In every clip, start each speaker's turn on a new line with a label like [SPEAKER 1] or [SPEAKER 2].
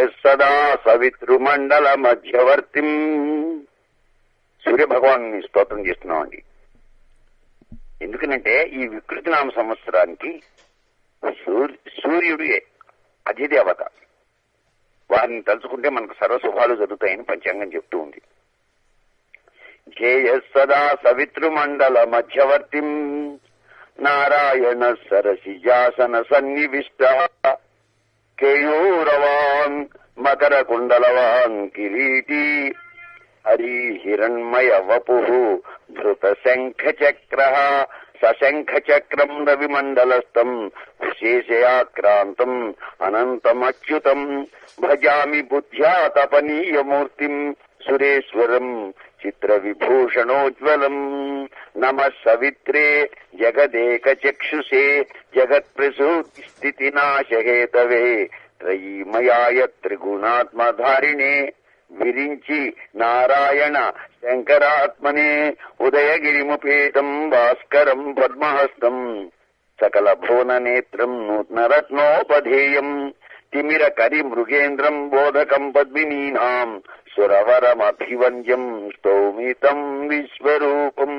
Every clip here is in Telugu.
[SPEAKER 1] సదా సవితృమండల మధ్యవర్తిం సూర్య భగవాన్ని స్తోత్రం చేస్తున్నామండి ఎందుకనంటే ఈ వికృతి నామ సంవత్సరానికి సూర్- సూర్యుడు అధిదేవత వారిని తలుచుకుంటే మనకు సర్వశుభాలు జరుగుతాయని పంచాంగం చెప్తూ ఉంది ధ్యేయ సదా సవితృమండల మధ్యవర్తిం నారాయణ సరసిజాసన సన్నివిష్ట కేయూరవాన్ మకర కుండలవాన్ కిరీటి హరి హిరణ్మయ వపు ధృత శంఖ చక్ర సశంఖ చక్రం రవిమండలస్థం విశేషయాక్రాంతం అనంతమచ్యుతం భజామి బుద్ధ్యా తపనీయమూర్తిం సురేశ్వరం చిత్ర విభూషణోజ్వలం నమ సవిత్రే జగదేక చక్షుషే జగత్ప్రసూతి స్థితి నాశహేతవే త్రయీమయాయ త్రిగుణాత్మధారిణే విరించి నారాయణ శంకరాత్మనే ఉదయగిరిముపేతం భాస్కరం పద్మహస్తం సకల భువన నేత్రం నూత్నరత్నోపధేయం తిమిర కరి మృగేంద్రం బోధకం పద్మినీనాం సురవరమభివంద్యం స్తౌమితం విశ్వరూపం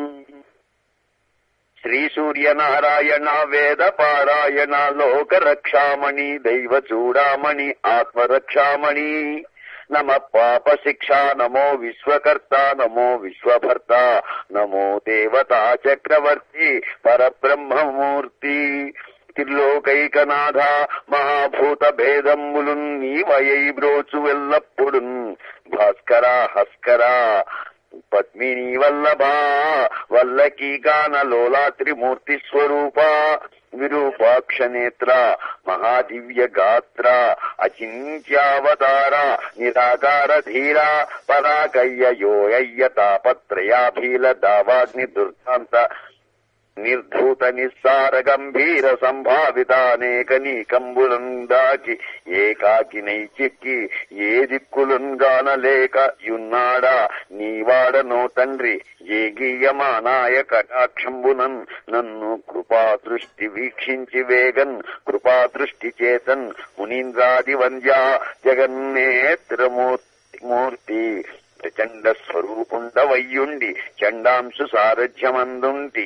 [SPEAKER 1] శ్రీ సూర్యనారాయణ వేద పారాయణ లోక రక్షామణి దైవ చూడామణి ఆత్మరక్షామణి నమ పాప శిక్ష నమో విశ్వకర్త నమో విశ్వభర్త నమో దేవతా చక్రవర్తి పరబ్రహ్మమూర్తి త్రిలోకైకనాథ మహాభూత భేదమ్ములు నీవయై బ్రోచు ఎల్లప్పుడు భాస్కర హస్కర పద్మిని వల్లభా వల్లకీ గాన లోలా త్రిమూర్తి స్వరూప విరూపాక్ష నేత్ర మహాదివ్య గాత్ర అచింత్యావతార నిరాకార ధీర పరాకయ్య యోయయ్య తాపత్రయాభీల దావాగ్ని దుర్దాంత నిర్ధూత నిస్సార గంభీర సంభావితానేక నీకంబులను దాచి ఏకాకినై చిక్కి ఏ దిక్కులున్ గానలేక యున్నాడా నీవాడనో తండ్రి ఏ గీయమానాయ కటాక్షంబునన్ నన్ను కృపాదృష్టి వీక్షించి వేగన్ కృపాదృష్టి చేతన్ మునీంద్రాది వంద్యా జగన్నేత్రమూర్తి మూర్తి ప్రచండ స్వరూపుండవయ్యుండి చండాంశు సారథ్యమందుంటి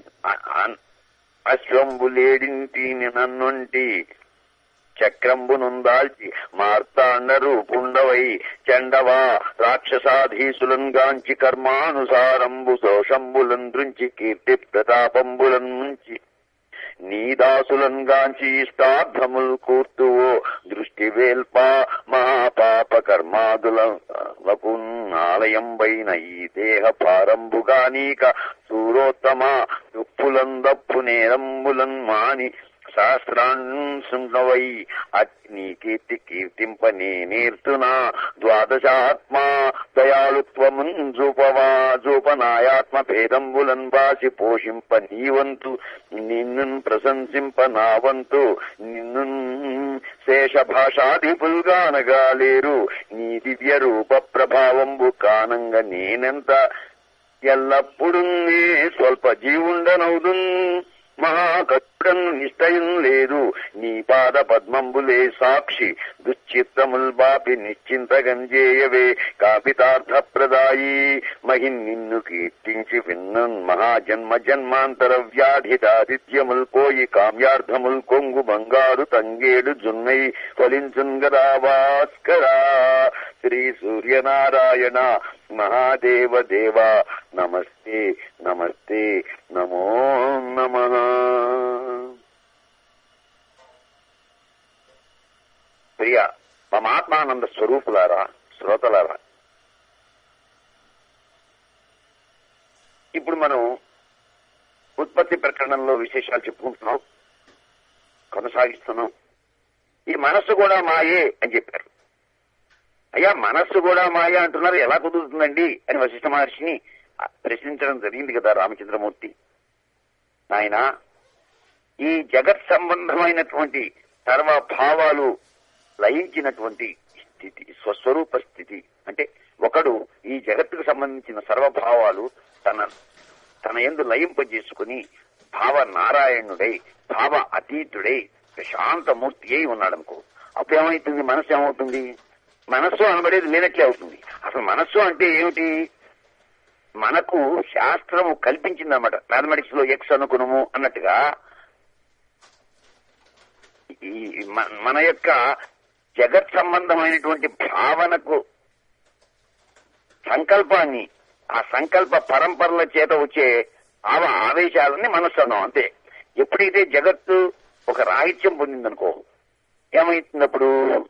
[SPEAKER 1] అశ్వంబులేడింటి నన్నుంటి చక్రంబునుందాల్చి మార్తాండ రూపుండవై చండవా రాక్షసాధీసులను గాంచి కర్మానుసారంబు దోషంబులను దృంచి కీర్తి ప్రతాపంబులను నుంచి నీ దాసులను గాంచి ఇష్టార్థములు కూర్తువో దృష్టి వేల్ప మహాపాప కర్మాదులకు ఆలయం పైన ఈ దేహ పారంబుగా నీక సూరోత్తమ దుప్పులందప్పు నేరంబులన్ మాని శాస్త్రాన్సుండవై అగ్ని కీర్తి కీర్తింప నేనేర్తునా ద్వాదశాత్మ దయాళుత్వమున్ జూపవా జూపనాయాత్మ భేదంబులన్ బాసి పోషింప నీవంతు నిన్ను ప్రశంసింప నావంతు నిన్ను శేష భాషాధిపుల్గానగా లేరు నీ దివ్య రూప ప్రభావంబు కానంగా నేనెంత ఎల్లప్పుడు నే స్వల్ప జీవుండనవుదున్ మహాకట్టుడను నిశ్చయం లేదు నీ పాద పద్మంబులే సాక్షి దుశ్చిత్తముల్ బాపి నిశ్చింతగంజేయవే కాపితార్థ ప్రదాయి మహిన్ నిన్ను కీర్తించి విన్నన్ మహాజన్మ జన్మాంతర వ్యాధి దారిద్ర్యముల్ పోయి కామ్యార్థముల్ కొంగు బంగారు తంగేడు జున్నై ఫలించుంగరా భాస్కరా శ్రీ సూర్యనారాయణ మహాదేవ దేవ నమస్తే నమస్తే నమో నమ ప్రియ మమాత్మానంద స్వరూపులారా శ్రోతలారా ఇప్పుడు మనం ఉత్పత్తి ప్రకరణంలో విశేషాలు చెప్పుకుంటున్నాం కొనసాగిస్తున్నాం ఈ మనస్సు కూడా మాయే అని చెప్పారు అయ్యా మనస్సు కూడా మాయ అంటున్నారు ఎలా కుదురుతుందండి అని వశిష్ఠ మహర్షిని ప్రశ్నించడం జరిగింది కదా రామచంద్రమూర్తి ఆయన ఈ జగత్ సంబంధమైనటువంటి సర్వభావాలు లయించినటువంటి స్థితి స్వస్వరూప స్థితి అంటే ఒకడు ఈ జగత్తుకు సంబంధించిన సర్వభావాలు తన తన ఎందు లయింపజేసుకుని భావ నారాయణుడై భావ అతీతుడై ప్రశాంతమూర్తి అయి ఉన్నాడనుకో అప్పుడు ఏమవుతుంది మనస్సు ఏమవుతుంది మనస్సు అనబడేది లేనట్లే అవుతుంది అసలు మనస్సు అంటే ఏమిటి మనకు శాస్త్రము కల్పించిందన్నమాట మ్యాథమెటిక్స్ లో ఎక్స్ అనుకునము అన్నట్టుగా ఈ మ- మన యొక్క జగత్ సంబంధమైనటువంటి భావనకు సంకల్పాన్ని ఆ సంకల్ప పరంపరల చేత వచ్చే భావ ఆవేశాలని మనస్సు అన్నాం అంతే ఎప్పుడైతే జగత్తు ఒక రాహిత్యం పొందిందనుకో ఏమైతుంది అప్పుడు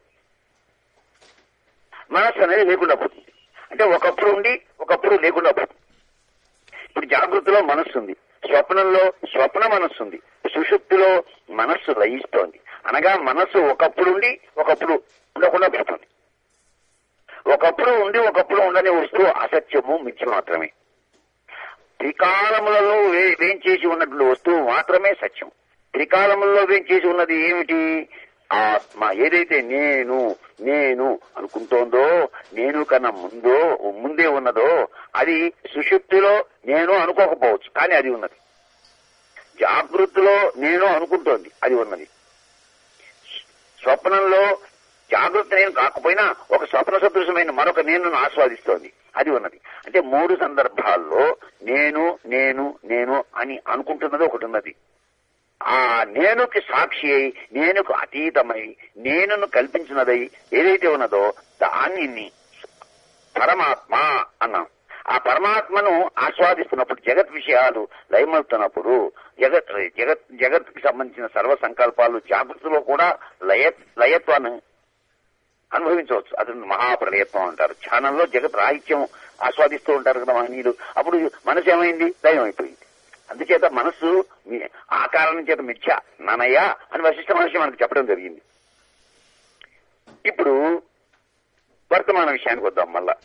[SPEAKER 1] మనస్సు అనేది లేకుండా పోతుంది అంటే ఒకప్పుడు ఉండి ఒకప్పుడు లేకుండా పోతుంది ఇప్పుడు జాగృతిలో మనస్సు ఉంది స్వప్నంలో స్వప్న మనస్సు ఉంది సుషుప్తిలో మనస్సు లయిస్తోంది అనగా మనస్సు ఒకప్పుడు ఉండి ఒకప్పుడు ఉండకుండా పోతుంది ఒకప్పుడు ఉండి ఒకప్పుడు ఉండని వస్తువు అసత్యము మిథ్య మాత్రమే త్రికాలములలో వే- వేంచేసి ఉన్నటువంటి వస్తువు మాత్రమే సత్యం త్రికాలములలో వేంచేసి ఉన్నది ఏమిటి ఆత్మ ఏదైతే నేను నేను అనుకుంటోందో నేను కన్నా ముందో ముందే ఉన్నదో అది సుషుప్తిలో నేను అనుకోకపోవచ్చు కానీ అది ఉన్నది జాగృతిలో నేను అనుకుంటోంది అది ఉన్నది స్వప్నంలో జాగృతి నేను కాకపోయినా ఒక స్వప్న సదృశమైన మరొక నేను ఆస్వాదిస్తోంది అది ఉన్నది అంటే మూడు సందర్భాల్లో నేను నేను నేను అని అనుకుంటున్నది ఒకటి ఉన్నది ఆ నేనుకి సాక్షి అయి నేనుకు అతీతమై నేనును కల్పించినదై ఏదైతే ఉన్నదో దానిని పరమాత్మ అన్నాం ఆ పరమాత్మను ఆస్వాదిస్తున్నప్పుడు జగత్ విషయాలు లయమవుతున్నప్పుడు జగత్ జగత్ జగత్కి సంబంధించిన సర్వ సంకల్పాలు జాగృతిలో కూడా లయ లయత్వాన్ని అనుభవించవచ్చు అది మహాప్రలయత్వం అంటారు ధ్యానంలో జగత్ రాహిత్యం ఆస్వాదిస్తూ ఉంటారు కదా మహనీయులు అప్పుడు మనసు ఏమైంది దయం అయిపోయింది అందుచేత మనస్సు మీ- ఆ కారణం చేత మిథ్య ననయ అని వశిష్ఠ మహర్షి మనకు చెప్పడం జరిగింది ఇప్పుడు వర్తమాన విషయానికి వద్దాం మళ్ళా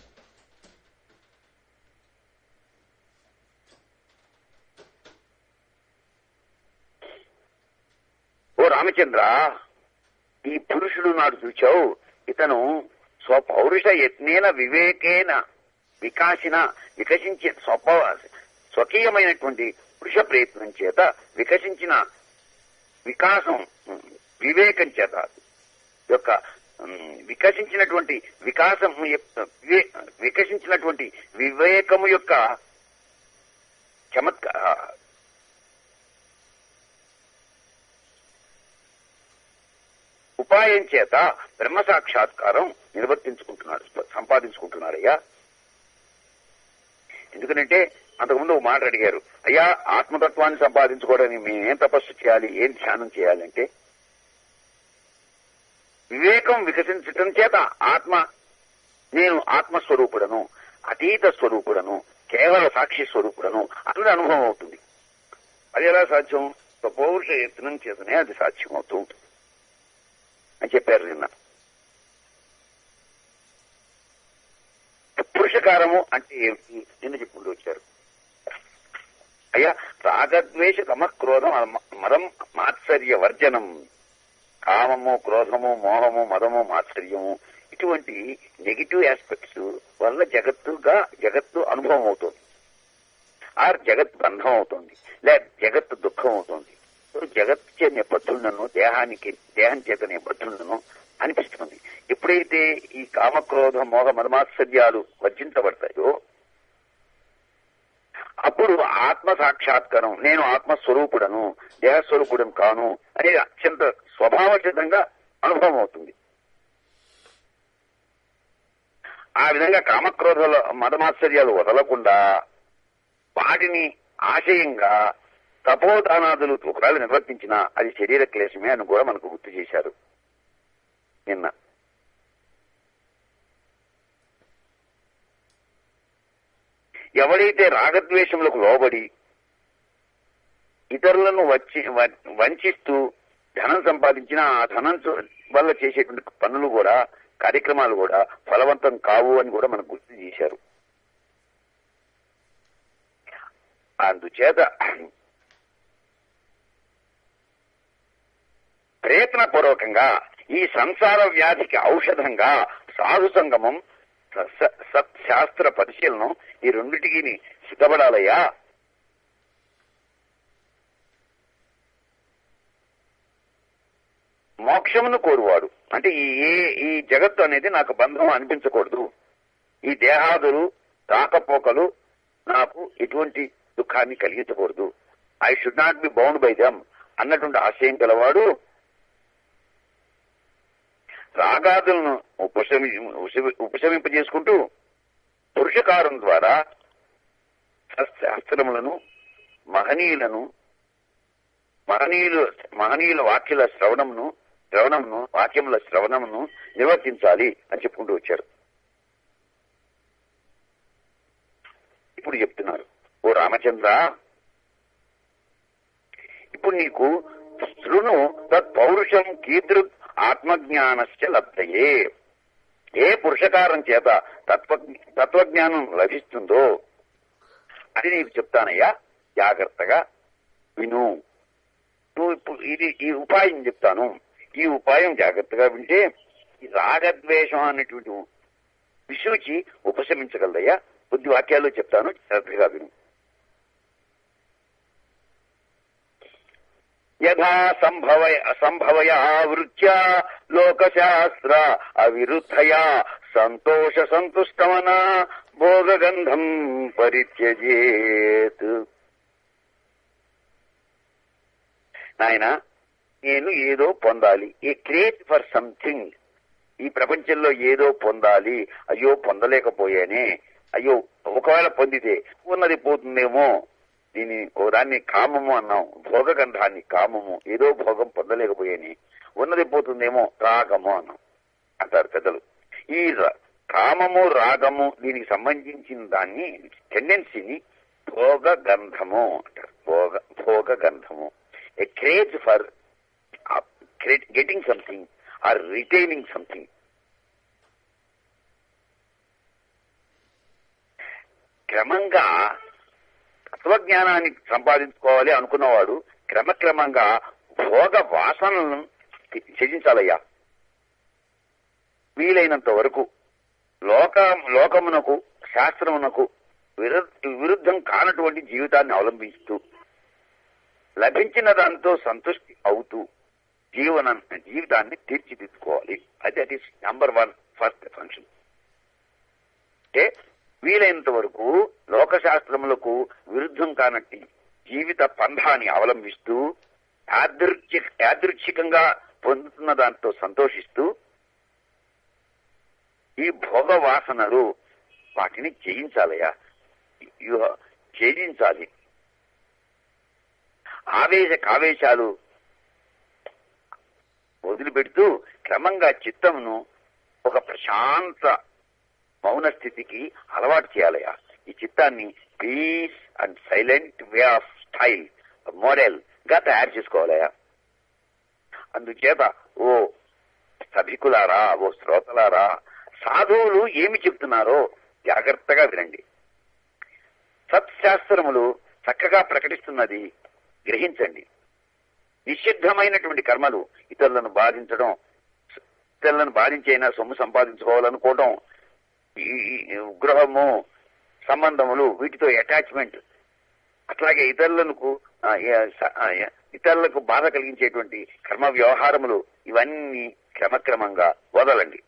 [SPEAKER 1] ఓ రామచంద్ర ఈ పురుషుడు నాడు చూచావు ఇతను స్వపౌరుష యత్నేన వివేకేన వికాసిన వికసించే స్వప స్వకీయమైనటువంటి పురుష ప్రయత్నం చేత వికసించిన వికాసం ఉమ్, వివేకం చేత యొక్క ఉమ్, వికసించినటువంటి వికాసం యొక్క- వివే- వికసించినటువంటి వివేకము యొక్క చమత్క ఉపాయం చేత బ్రహ్మ సాక్షాత్కారం నిర్వర్తించుకుంటున్నాడు సంపాదించుకుంటున్నాడయ్యా ఎందుకంటే అంతకుముందు ఒక మాట అడిగారు అయ్యా ఆత్మతత్వాన్ని సంపాదించుకోవడానికి మేమేం తపస్సు చేయాలి ఏం ధ్యానం చేయాలంటే వివేకం వికసించటం చేత ఆత్మ నేను ఆత్మస్వరూపుడను అతీత స్వరూపుడను కేవల సాక్షి స్వరూపుడను అన్నది అనుభవం అవుతుంది అది ఎలా సాధ్యం పౌరుష యత్నం చేతనే అది సాధ్యం అవుతూ ఉంటుంది అని చెప్పారు నిన్న పురుషకారము అంటే ఏమిటి నిన్న చెప్పుకుంటూ వచ్చారు అయ్యా రాగద్వేష తమ క్రోధం అమ- మదం మాత్సర్య వర్జనం కామము క్రోధము మోహము మదము మాత్సర్యము ఇటువంటి నెగిటివ్ ఆస్పెక్ట్స్ వల్ల జగత్తుగా జగత్తు అనుభవం అవుతుంది ఆర్ జగత్ బంధం అవుతుంది లేక జగత్తు దుఃఖం అవుతుంది సో జగత్ చే నిబద్ధులను దేహానికి దేహం చేత నిబద్ధులను అనిపిస్తుంది ఎప్పుడైతే ఈ కామక్రోధ మోహ మదమాత్సర్యాలు వర్జించబడతాయో అప్పుడు ఆత్మ సాక్షాత్కారం నేను ఆత్మస్వరూపుడను దేహస్వరూపుడను కాను అనేది అత్యంత స్వభావచితంగా అనుభవం అవుతుంది ఆ విధంగా కామక్రోధాల మదమాత్సర్యాలు వదలకుండా వాటిని ఆశయంగా తపోదానాదులు ఒకవేళ నిర్వర్తించినా అది శరీర క్లేశమే అని కూడా మనకు గుర్తు చేశారు నిన్న ఎవడైతే రాగద్వేషములకు లోబడి ఇతరులను వచ్చి వ- వంచిస్తూ ధనం సంపాదించిన ఆ ధనం చ- వల్ల చేసేటువంటి పనులు కూడా కార్యక్రమాలు కూడా ఫలవంతం కావు అని కూడా మనకు గుర్తు చేశారు అందుచేత ప్రయత్నపూర్వకంగా ఈ సంసార వ్యాధికి ఔషధంగా సాధు సంగమం స- స- సత్శాస్త్ర పరిశీలనం ఈ రెండిటికి సిద్ధపడాలయ్యా మోక్షమును కోరువాడు అంటే ఈ ఏ ఈ జగత్తు అనేది నాకు బంధం అనిపించకూడదు ఈ దేహాదులు రాకపోకలు నాకు ఎటువంటి దుఃఖాన్ని కలిగించకూడదు I should not be bound by them అన్నటువంటి ఆశయం గలవాడు రాగాదులను ఉపశమి ఉపశమి- ఉపశమింపజేసుకుంటూ పురుషకారం ద్వారా శాస్త్రములను మహనీయులను మహనీయులు మహనీయుల వాక్యుల శ్రవణమును శ్రవణమును వాక్యముల శ్రవణమును నిర్వర్తించాలి అని చెప్పుకుంటూ వచ్చారు ఇప్పుడు చెప్తున్నారు ఓ రామచంద్ర ఇప్పుడు నీకు శృణు తత్ పౌరుషం కీదృ ఆత్మజ్ఞానస్య లబ్ధయే ఏ పురుషకారం చేత తత్వ తత్వజ్ఞానం లభిస్తుందో అది నీకు చెప్తానయ్యా జాగ్రత్తగా విను నువ్వు ఇప్పుడు ఇది ఈ ఉపాయం చెప్తాను ఈ ఉపాయం జాగ్రత్తగా వింటే ఈ రాగద్వేషం అనేటువంటి విశూచి ఉపశమించగలదయ్యా కొద్ది వాక్యాలు చెప్తాను శ్రద్ధగా విను యథా సంభవయ సంభవయ వృత్యా లోకశాస్త్ర అవిరుద్ధయా సంతోష సంతుష్టమన భోగగంధం పరిత్యజేత్ నాయన నేను ఏదో పొందాలి ఏ క్రియేట్ ఫర్ సంథింగ్ ఈ ప్రపంచంలో ఏదో పొందాలి అయ్యో పొందలేకపోయానే అయ్యో ఒకవేళ పొందితే ఉన్నది పోతుందేమో దీని ఓ దాన్ని కామము అన్నాం భోగగంధాన్ని కామము ఏదో భోగం పొందలేకపోయాని ఉన్నది పోతుందేమో రాగము అన్నాం అంటారు పెద్దలు ఈ ర- కామము రాగము దీనికి సంబంధించిన దాన్ని టెండెన్సీని భోగ గంధము అంటారు భోగ భోగ గంధము a craze for getting something or retaining something క్రమంగా తత్వజ్ఞానాన్ని సంపాదించుకోవాలి అనుకున్నవాడు క్రమక్రమంగా భోగ వాసనలను త్యజించాలయ్యా వీలైనంత వరకు లోక లోకమునకు శాస్త్రమునకు విరు- విరుద్ధం కానటువంటి జీవితాన్ని అవలంబిస్తూ లభించిన దాంతో సంతృష్టి అవుతూ జీవన జీవితాన్ని తీర్చిదిద్దుకోవాలి అది that is number one first function అంటే వీలైనంత వరకు లోకశాస్త్రములకు విరుద్ధం కానట్టి జీవిత పంధాన్ని అవలంబిస్తూ యాదృచ్ఛి యాదృచ్ఛికంగా పొందుతున్న దాంతో సంతోషిస్తూ ఈ భోగ వాసనలు వాటిని జయించాలయ్యా యు- ఛేదించాలి ఆవేశ కావేశాలు వదిలిపెడుతూ క్రమంగా చిత్తమును ఒక ప్రశాంత మౌన స్థితికి అలవాటు చేయాలయ్యా ఈ చిత్తాన్ని peace and silent way of style model గా తయారు చేసుకోవాలయ్యా అందుచేత ఓ సభికులారా ఓ శ్రోతలారా సాధువులు ఏమి చెప్తున్నారో జాగ్రత్తగా వినండి సత్శాస్త్రములు చక్కగా ప్రకటిస్తున్నది గ్రహించండి నిషిద్ధమైనటువంటి కర్మలు ఇతరులను బాధించడం ఇతరులను బాధించైనా సొమ్ము సంపాదించుకోవాలనుకోవడం ఈ ఈ గృహము సంబంధములు వీటితో అటాచ్మెంట్ అట్లాగే ఇతరులకు ఆ, ఏ- స- ఆ, ఏ- ఇతరులకు బాధ కలిగించేటువంటి కర్మ వ్యవహారములు ఇవన్నీ క్రమక్రమంగా వదలండి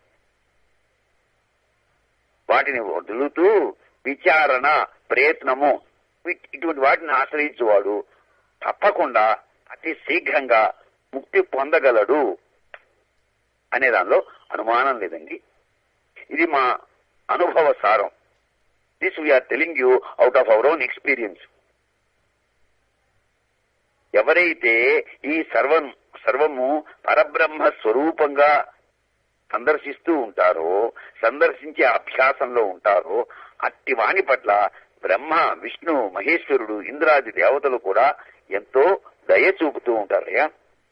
[SPEAKER 1] వాటిని వదులుతూ విచారణ ప్రయత్నము వీటి- ఇటువంటి వాటిని ఆశ్రయించువాడు తప్పకుండా అతి శీఘ్రంగా ముక్తి పొందగలడు అనే దానిలో అనుమానం లేదండి ఇది మా అనుభవ సారం this we are telling you out of our own experience ఎవరైతే ఈ సర్వం సర్వము పరబ్రహ్మ స్వరూపంగా సందర్శిస్తూ ఉంటారో సందర్శించే అభ్యాసంలో ఉంటారో అట్టి వాణి పట్ల బ్రహ్మ విష్ణు మహేశ్వరుడు ఇంద్రాది దేవతలు కూడా ఎంతో దయ చూపుతూ ఉంటారయ్యా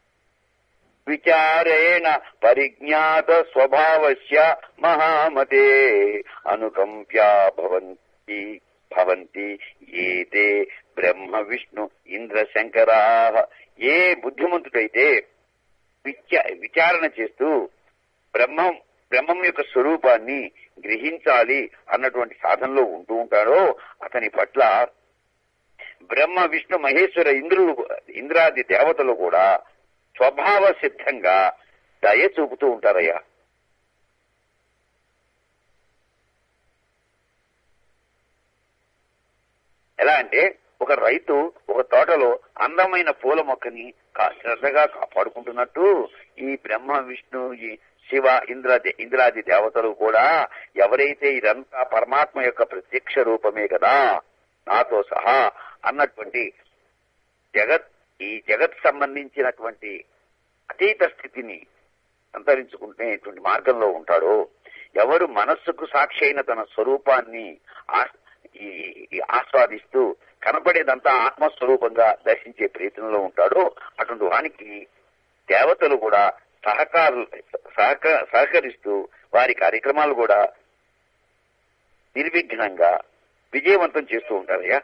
[SPEAKER 1] విచారేణ పరిజ్ఞాత స్వభావస్య మహామతే అనుకంప్యా భవంతి భవంతి ఏతే బ్రహ్మ విష్ణు ఇంద్ర శంకరా ఏ బుద్ధిమంతుడైతే విచ విచారణ చేస్తూ బ్రహ్మం బ్రహ్మం యొక్క స్వరూపాన్ని గ్రహించాలి అన్నటువంటి సాధనలో ఉంటూ ఉంటాడో అతని పట్ల బ్రహ్మ విష్ణు మహేశ్వర ఇంద్రులు ఇంద్రాది దేవతలు కూడా స్వభావ సిద్ధంగా దయ చూపుతూ ఉంటారయ్యా ఎలా అంటే ఒక రైతు ఒక తోటలో అందమైన పూల మొక్కని కా- శ్రద్ధగా కాపాడుకుంటున్నట్టు ఈ బ్రహ్మ విష్ణు ఈ శివ ఇంద్ర ఇంద్రాది దేవతలు కూడా ఎవరైతే ఇదంతా పరమాత్మ యొక్క ప్రత్యక్ష రూపమే కదా నాతో సహా అన్నటువంటి జగత్ ఈ జగత్ సంబంధించినటువంటి అతీత స్థితిని సంతరించుకునేటువంటి మార్గంలో ఉంటాడో ఎవరు మనస్సుకు సాక్షి అయిన తన స్వరూపాన్ని ఆ- ఈ- ఈ ఆస్వాదిస్తూ కనపడేదంతా ఆత్మస్వరూపంగా దర్శించే ప్రయత్నంలో ఉంటాడో అటువంటి వానికి దేవతలు కూడా సహకారు సహక సహకరిస్తూ వారి కార్యక్రమాలు కూడా నిర్విఘ్నంగా విజయవంతం చేస్తూ ఉంటారయ్యా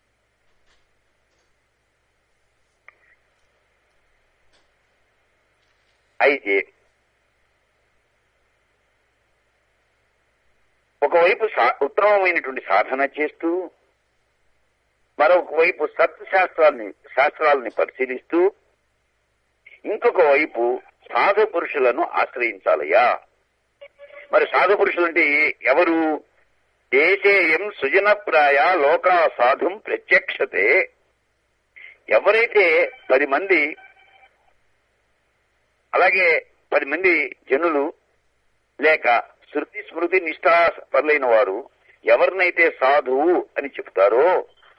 [SPEAKER 1] అయితే ఒకవైపు సా- ఉత్తమమైనటువంటి సాధన చేస్తూ మరొక వైపు సత్ శాస్త్రాన్ని శాస్త్రాలని పరిశీలిస్తూ ఇంకొక వైపు సాధు పురుషులను ఆశ్రయించాలయ్యా మరి సాధు పురుషులు అంటే ఎవరు దేశేయం సుజనప్రాయ లోకా సాధుం ప్రత్యక్షతే ఎవరైతే పది మంది అలాగే పది మంది జనులు లేక శృతి స్మృతి నిష్ఠా పరులైన వారు ఎవరినైతే సాధువు అని చెప్తారో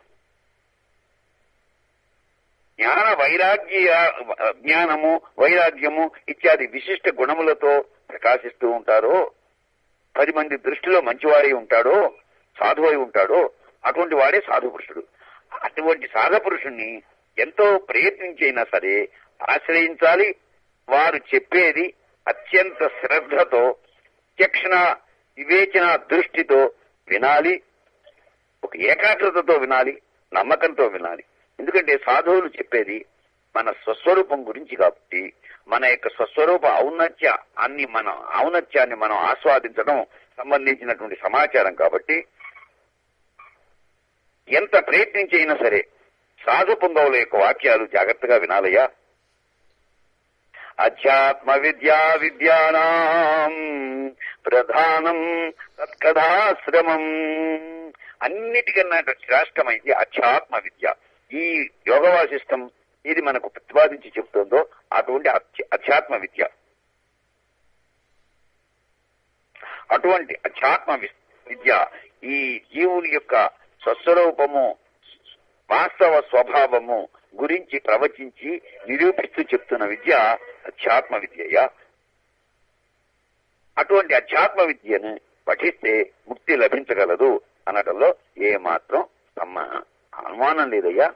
[SPEAKER 1] జ్ఞాన వైరాగ్య జ్ఞానము వైరాగ్యము ఇత్యాది విశిష్ట గుణములతో ప్రకాశిస్తూ ఉంటారో పది మంది దృష్టిలో మంచివాడై ఉంటాడో సాధువై ఉంటాడో అటువంటి వాడే సాధు పురుషుడు అటువంటి సాధ పురుషుణ్ణి ఎంతో ప్రయత్నించైనా సరే ఆశ్రయించాలి వారు చెప్పేది అత్యంత శ్రద్ధతో చక్షణ వివేచన దృష్టితో వినాలి ఒక ఏకాగ్రతతో వినాలి నమ్మకంతో వినాలి ఎందుకంటే సాధువులు చెప్పేది మన స్వస్వరూపం గురించి కాబట్టి మన యొక్క స్వస్వరూప ఔన్నత్య అన్ని మన ఔన్నత్యాన్ని మనం ఆస్వాదించడం సంబంధించినటువంటి సమాచారం కాబట్టి ఎంత ప్రయత్నించైనా సరే సాధు పుంగవుల యొక్క వాక్యాలు జాగ్రత్తగా వినాలయ్యా అధ్యాత్మ విద్యా విద్యానాం ప్రధానం తత్కథాశ్రమం అన్నిటికన్నా శ్రేష్టమైంది అధ్యాత్మ విద్య ఈ యోగ వాసిష్టం ఇది మనకు ప్రతిపాదించి చెప్తుందో అటువంటి అధ్య- అధ్యాత్మ విద్య అటువంటి అధ్యాత్మ వి- విద్య ఈ జీవుని యొక్క స్వస్వరూపము వాస్తవ స్వభావము గురించి ప్రవచించి నిరూపిస్తూ చెప్తున్న విద్య అధ్యాత్మ విద్యయా అటువంటి అధ్యాత్మ విద్యను పఠిస్తే ముక్తి లభించగలదు అనటంలో ఏ మాత్రం తమ అనుమానం లేదయ్యా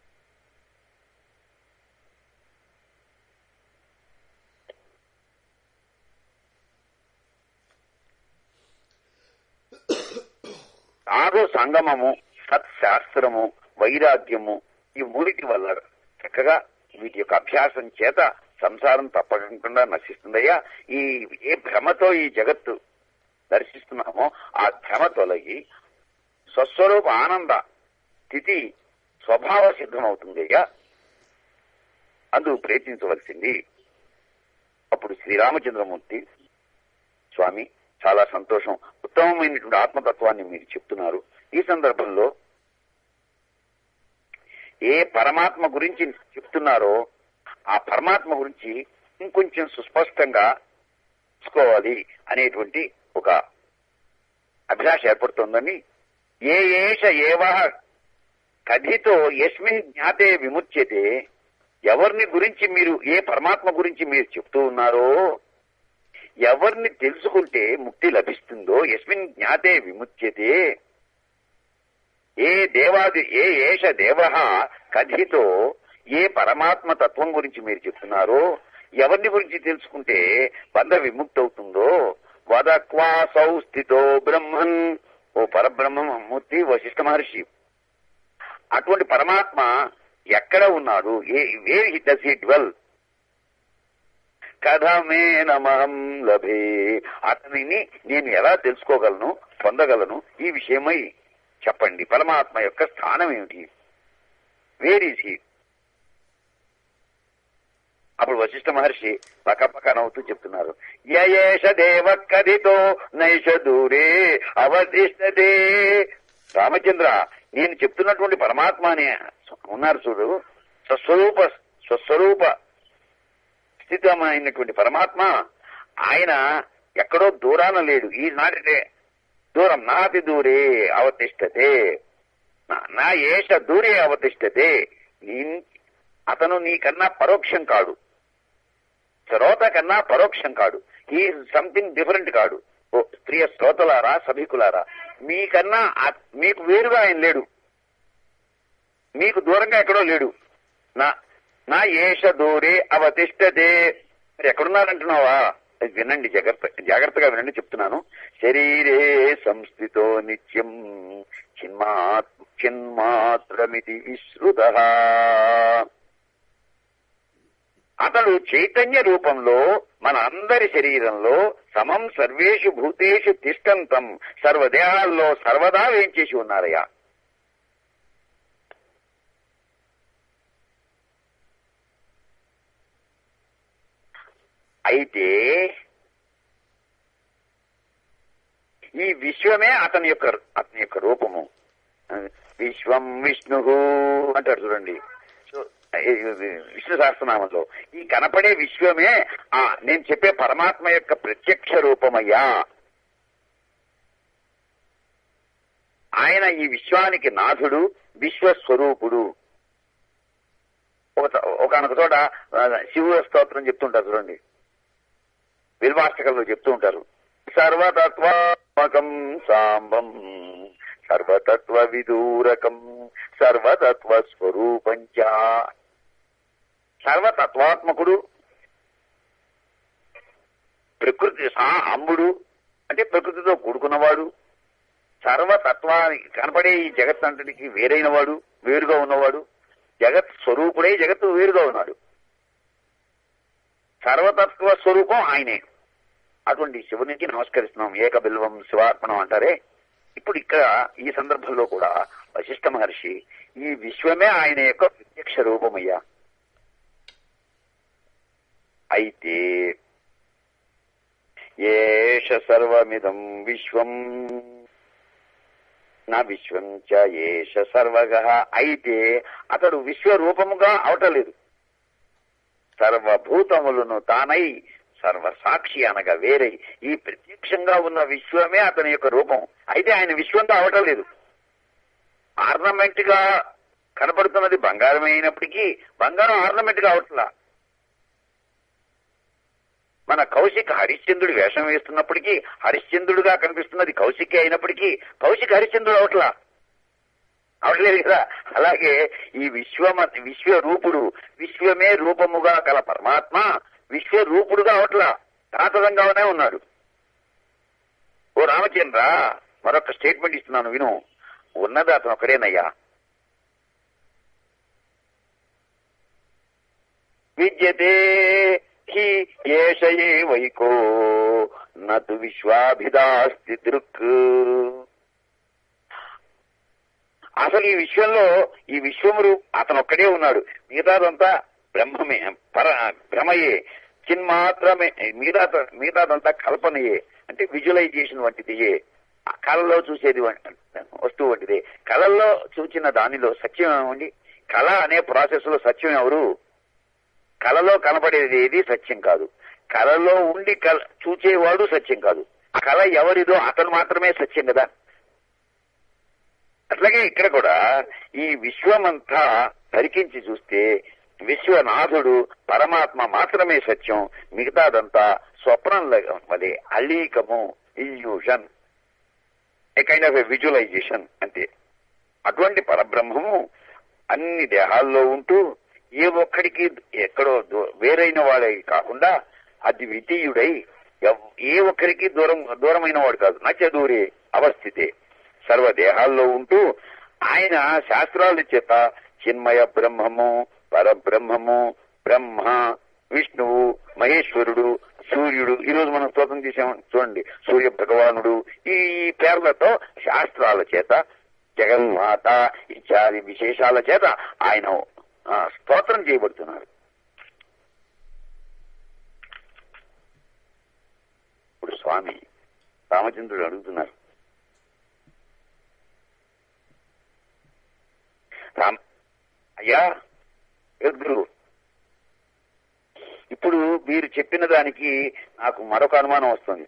[SPEAKER 1] సాధు సంగమము సత్శాస్త్రము వైరాగ్యము ఈ మూడిటి వల్ల చక్కగా వీటి యొక్క అభ్యాసం చేత సంసారం తప్పకుండా నశిస్తుందయ్యా ఈ ఏ భ్రమతో ఈ జగత్తు దర్శిస్తున్నామో ఆ భ్రమ తొలగి స్వస్వరూప ఆనంద స్థితి స్వభావ సిద్ధమవుతుందయ్యా అందుకు ప్రయత్నించవలసింది అప్పుడు శ్రీరామచంద్రమూర్తి స్వామి చాలా సంతోషం ఉత్తమమైనటువంటి ఆత్మతత్వాన్ని మీరు చెప్తున్నారు ఈ సందర్భంలో ఏ పరమాత్మ గురించి చెప్తున్నారో ఆ పరమాత్మ గురించి ఇంకొంచెం సుస్పష్టంగా తెలుసుకోవాలి అనేటువంటి ఒక అభిలాష ఏర్పడుతోందని ఏ ఏష ఏవ కథితో ఎస్మిన్ జ్ఞాతే విముచ్యతే ఎవరిని గురించి మీరు ఏ పరమాత్మ గురించి మీరు చెప్తూ ఉన్నారో ఎవరిని తెలుసుకుంటే ముక్తి లభిస్తుందో ఎస్మిన్ జ్ఞాతే విముచ్యతే ఏ దేవాది ఏ ఏష దేవ కథితో ఏ పరమాత్మ తత్వం గురించి మీరు చెప్తున్నారో ఎవరిని గురించి తెలుసుకుంటే బంధ విముక్తి అవుతుందో వదక్వాసౌ స్థితో బ్రహ్మన్ ఓ పరబ్రహ్మమూర్తి వశిష్ఠ మహర్షి అటువంటి పరమాత్మ ఎక్కడ ఉన్నాడు ఏ where he does he dwell కథమేనమహం లభే అతనిని నేను ఎలా తెలుసుకోగలను పొందగలను ఈ విషయమై చెప్పండి పరమాత్మ యొక్క స్థానం ఏమిటి వేర్ ఈజ్ హీ అప్పుడు వశిష్ఠ మహర్షి పక్కపక్క నవ్వుతూ చెప్తున్నారు యయేష దేవ కథితో నైష దూరే అవతిష్టతే రామచంద్ర నేను చెప్తున్నటువంటి పరమాత్మ అనే ఉన్నారు చూడు స్వస్వరూప స్వస్వరూప స్థితమైనటువంటి పరమాత్మ ఆయన ఎక్కడో దూరాన లేడు ఈ నాటితే దూరం నాతి దూరే అవతిష్టతే నా- నా ఏష దూరే అవతిష్టతే నీ- అతను నీకన్నా పరోక్షం కాడు శ్రోత కన్నా పరోక్షం కాడు ఈ సంథింగ్ డిఫరెంట్ కాడు ఓ ప్రియ శ్రోతలారా సభికులారా మీకన్నా ఆ- మీకు వేరుగా ఆయన లేడు మీకు దూరంగా ఎక్కడో లేడు నా నా ఏష దూరే అవతిష్టతే మరి ఎక్కడున్నారంటున్నావా అది వినండి జాగ్రత్త జాగ్రత్తగా వినండి చెప్తున్నాను శరీరే సంస్థితో నిత్యం చిన్మాత్ చిన్మాత్రమితి విశ్రుత అతడు చైతన్య రూపంలో మన అందరి శరీరంలో సమం సర్వేషు భూతేషు తిష్టంతం సర్వదేహాల్లో సర్వదా వేంచేసి ఉన్నారయ్యా అయితే ఈ విశ్వమే అతని యొక్క అతని యొక్క రూపము విశ్వం విష్ణు అంటాడు చూడండి సో, ఈ విష్ణు సహస్రనామంలో ఈ కనపడే విశ్వమే ఆ నేను చెప్పే పరమాత్మ యొక్క ప్రత్యక్ష రూపమయ్యా ఆయన ఈ విశ్వానికి నాథుడు విశ్వస్వరూపుడు ఒక ఒకనొక చోట ఆ, శివ స్తోత్రం చెప్తుంటారు చూడండి విల్వాష్టకంలో చెప్తూ ఉంటారు సర్వతత్వాత్మకం సాంబం సర్వతత్వ విదూరకం సర్వతత్వ స్వరూపంచ సర్వతత్వాత్మకుడు ప్రకృతి సా అంబుడు అంటే ప్రకృతితో కూడుకున్నవాడు సర్వతత్వానికి కనపడే ఈ జగత్ అంతటికి వేరైన వాడు వేరుగా ఉన్నవాడు జగత్ స్వరూపుడై జగత్తు వేరుగా ఉన్నాడు సర్వతత్వ స్వరూపం ఆయనే అటువంటి శివునికి నమస్కరిస్తున్నాం ఏక బిల్వం శివార్పణం అంటారే ఇప్పుడు ఇక్కడ ఈ సందర్భంలో కూడా వశిష్ఠ మహర్షి ఈ విశ్వమే ఆయన యొక్క ప్రత్యక్ష రూపమయ్యా అయితే ఏష సర్వమిదం విశ్వం నా విశ్వం చ ఏష సర్వగ అయితే అతడు విశ్వరూపముగా అవటలేదు సర్వభూతములను తానై సర్వసాక్షి అనగా వేరే ఈ ప్రత్యక్షంగా ఉన్న విశ్వమే అతని యొక్క రూపం అయితే ఆయన విశ్వంగా అవటం లేదు ఆర్నమెంట్ గా కనపడుతున్నది బంగారం అయినప్పటికీ బంగారం ఆర్నమెంట్ గా అవట్లా మన కౌశిక్ హరిశ్చంద్రుడు వేషం వేస్తున్నప్పటికీ హరిశ్చంద్రుడుగా కనిపిస్తున్నది కౌశిక్ అయినప్పటికీ కౌశిక్ హరిశ్చంద్రుడు అవట్లా అవట్లేదు కదా అలాగే ఈ విశ్వమ విశ్వరూపుడు విశ్వమే రూపముగా గల పరమాత్మ విశ్వరూపుడుగా అవట్లా శాశ్వతంగానే ఉన్నాడు ఓ రామచంద్ర మరొక స్టేట్మెంట్ ఇస్తున్నాను విను ఉన్నది అతను ఒకడేనయ్యా విద్యతే హి ఏషయే వైకో నతు విశ్వాభిదాస్తి దృక్ అసలు ఈ విశ్వంలో ఈ విశ్వమురు అతను ఒక్కడే ఉన్నాడు మిగతాదంతా బ్రహ్మమే పర భ్రమయే చిన్మాత్రమే మిగతా మిగతాదంతా కల్పనయే అంటే విజువలైజేషన్ వంటిదియే ఆ కళలో చూసేది వం- వస్తువు వంటిదే కళల్లో చూచిన దానిలో సత్యం ఏమండి కళ అనే ప్రాసెస్ లో సత్యం ఎవరు కళలో కనపడేది ఏది సత్యం కాదు కళలో ఉండి కళ చూచేవాడు సత్యం కాదు ఆ కళ ఎవరిదో అతను మాత్రమే సత్యం కదా అట్లాగే ఇక్కడ కూడా ఈ విశ్వమంతా పరికించి చూస్తే విశ్వనాథుడు పరమాత్మ మాత్రమే సత్యం మిగతాదంతా స్వప్నం వలె అలీకము illusion a kind of a visualization అంతే అటువంటి పరబ్రహ్మము అన్ని దేహాల్లో ఉంటూ ఏ ఒక్కడికి ఎక్కడో దూ- వేరైన వాడై కాకుండా అది వితీయుడై ఎవ్- ఏ ఒక్కరికి దూరం దూరమైన వాడు కాదు నచ్చ దూరే అవస్థితే సర్వదేహాల్లో ఉంటూ ఆయన శాస్త్రాల చేత చిన్మయ బ్రహ్మము పరబ్రహ్మము బ్రహ్మ విష్ణువు మహేశ్వరుడు సూర్యుడు ఈ రోజు మనం స్తోత్రం చేసాం చూడండి సూర్య భగవానుడు ఈ పేర్లతో శాస్త్రాల చేత జగన్మాత ఇత్యాది విశేషాల చేత ఆయన ఆ, స్తోత్రం చేయబడుతున్నారు స్వామి రామచంద్రుడు అడుగుతున్నారు రామ్ అయ్యా గురువు ఇప్పుడు మీరు చెప్పిన దానికి నాకు మరొక అనుమానం వస్తుంది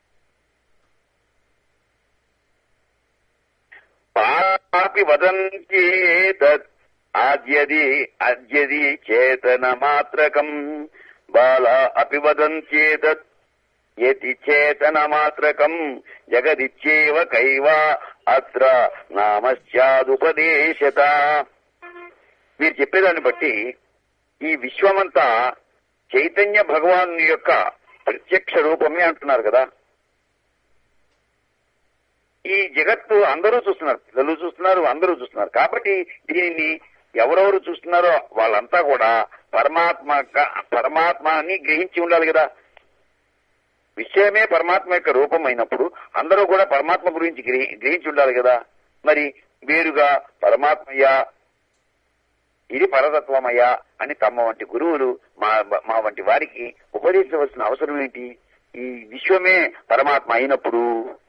[SPEAKER 1] పాపి వదంచేతత్ ఆద్యది అద్యది చేతన మాత్రకం బాల అపి వదంచేతత్ యతి చేతన మాత్రకం జగదిచ్చేవ కైవ అత్ర నామస్యాదుపదేశత మీరు చెప్పేదాన్ని బట్టి ఈ విశ్వమంతా చైతన్య భగవాన్ యొక్క ప్రత్యక్ష రూపమే అంటున్నారు కదా ఈ జగత్తు అందరూ చూస్తున్నారు పిల్లలు చూస్తున్నారు అందరూ చూస్తున్నారు కాబట్టి దీనిని ఎవరెవరు చూస్తున్నారో వాళ్ళంతా కూడా పరమాత్మ పరమాత్మని గ్రహించి ఉండాలి కదా విషయమే పరమాత్మ యొక్క రూపం అయినప్పుడు అందరూ కూడా పరమాత్మ గురించి గ్రహి- గ్రహించి ఉండాలి కదా మరి వేరుగా పరమాత్మయ్య ఇది పరతత్వమయ్యా అని తమ వంటి గురువులు మా మా వంటి వారికి ఉపదేశించవలసిన అవసరం ఏంటి ఈ విశ్వమే పరమాత్మ అయినప్పుడు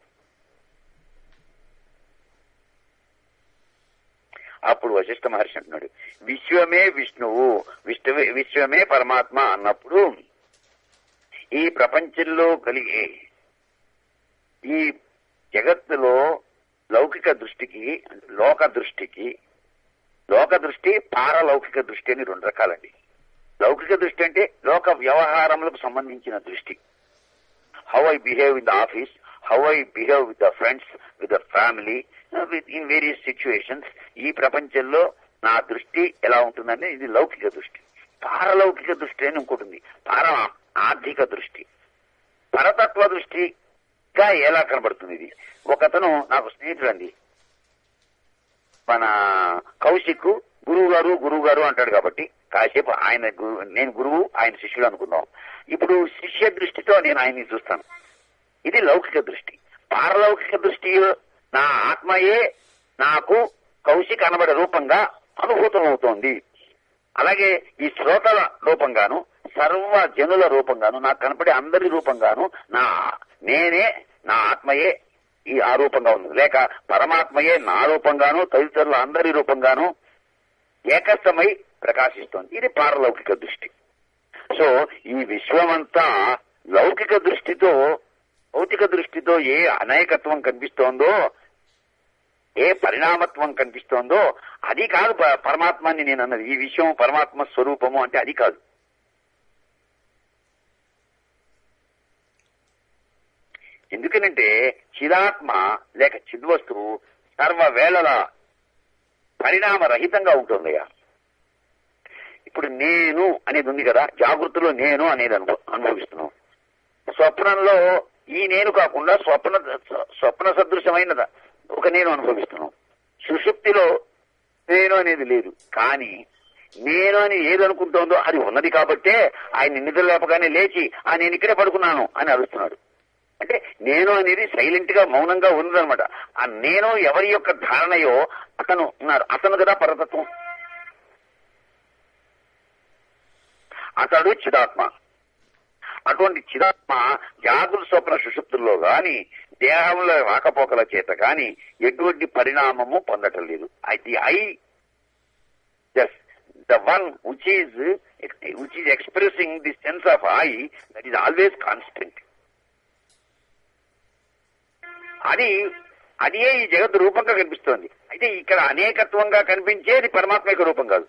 [SPEAKER 1] అప్పుడు వశిష్ఠ మహర్షి అంటున్నాడు విశ్వమే విష్ణువు విష్ణువే విశ్వమే పరమాత్మ అన్నప్పుడు ఈ ప్రపంచంలో కలిగే ఈ జగత్తులో లౌకిక దృష్టికి లోక దృష్టికి లోక దృష్టి పారలౌకిక దృష్టి అని రెండు రకాలండి లౌకిక దృష్టి అంటే లోక వ్యవహారములకు సంబంధించిన దృష్టి how I behave in the office how I behave with the friends with the family with in various situations ఈ ప్రపంచంలో నా దృష్టి ఎలా ఉంటుందంటే ఇది లౌకిక దృష్టి పారలౌకిక దృష్టి అని ఇంకోటి ఉంది పార ఆర్థిక దృష్టి పరతత్వ దృష్టిగా ఎలా కనబడుతుంది ఇది ఒకతను నాకు స్నేహితుడండి మన కౌశిక్ గురువు గారు గురువు గారు అంటాడు కాబట్టి కాసేపు ఆయన గు- నేను గురువు ఆయన శిష్యుడు అనుకుందాం ఇప్పుడు శిష్య దృష్టితో నేను ఆయన్ని చూస్తాను ఇది లౌకిక దృష్టి పారలౌకిక దృష్టి నా ఆత్మయే నాకు కౌశిక్ అనబడే రూపంగా అనుభూతం అవుతోంది అలాగే ఈ శ్రోతల రూపంగాను సర్వ జనుల రూపంగాను నాకు కనపడే అందరి రూపంగాను నా నేనే నా ఆత్మయే ఈ ఆ రూపంగా ఉంది లేక పరమాత్మయే నా రూపంగాను తదితరుల అందరి రూపంగాను ఏకస్థమై ప్రకాశిస్తోంది ఇది పారలౌకిక దృష్టి సో ఈ విశ్వమంతా లౌకిక దృష్టితో భౌతిక దృష్టితో ఏ అనేకత్వం కనిపిస్తోందో ఏ పరిణామత్వం కనిపిస్తోందో అది కాదు ప- పరమాత్మాన్ని నేను అన్నది ఈ విశ్వం పరమాత్మ స్వరూపము అంటే అది కాదు ఎందుకనంటే చిదాత్మ లేక చిద్వస్తువు సర్వవేళల పరిణామరహితంగా ఉంటుందయ్యా ఇప్పుడు నేను అనేది ఉంది కదా జాగృతిలో నేను అనేది అనుభవ అనుభవిస్తున్నాం స్వప్నంలో ఈ నేను కాకుండా స్వప్న స్వప్న సదృశమైన ఒక నేను అనుభవిస్తున్నాం సుషుప్తిలో నేను అనేది లేదు కానీ నేను అని ఏదనుకుంటోందో అది ఉన్నది కాబట్టే ఆయన నిద్ర లేపగానే లేచి ఆ నేను ఇక్కడే పడుకున్నాను అని అరుస్తున్నాడు అంటే నేను అనేది సైలెంట్ గా మౌనంగా ఉన్నదనమాట ఆ నేను ఎవరి యొక్క ధారణయో అతను ఉన్నారు అతను కదా పరతత్వం అతడు చిదాత్మ అటువంటి చిదాత్మ జాగృత స్వప్న సుషుప్తుల్లో గాని దేహంలో రాకపోకల చేత గాని ఎటువంటి పరిణామము పొందటం లేదు అది I just the one which is which is expressing the sense of I that is always constant అది అదే ఈ జగత్ రూపంగా కనిపిస్తోంది అయితే ఇక్కడ అనేకత్వంగా కనిపించేది పరమాత్మ యొక్క రూపం కాదు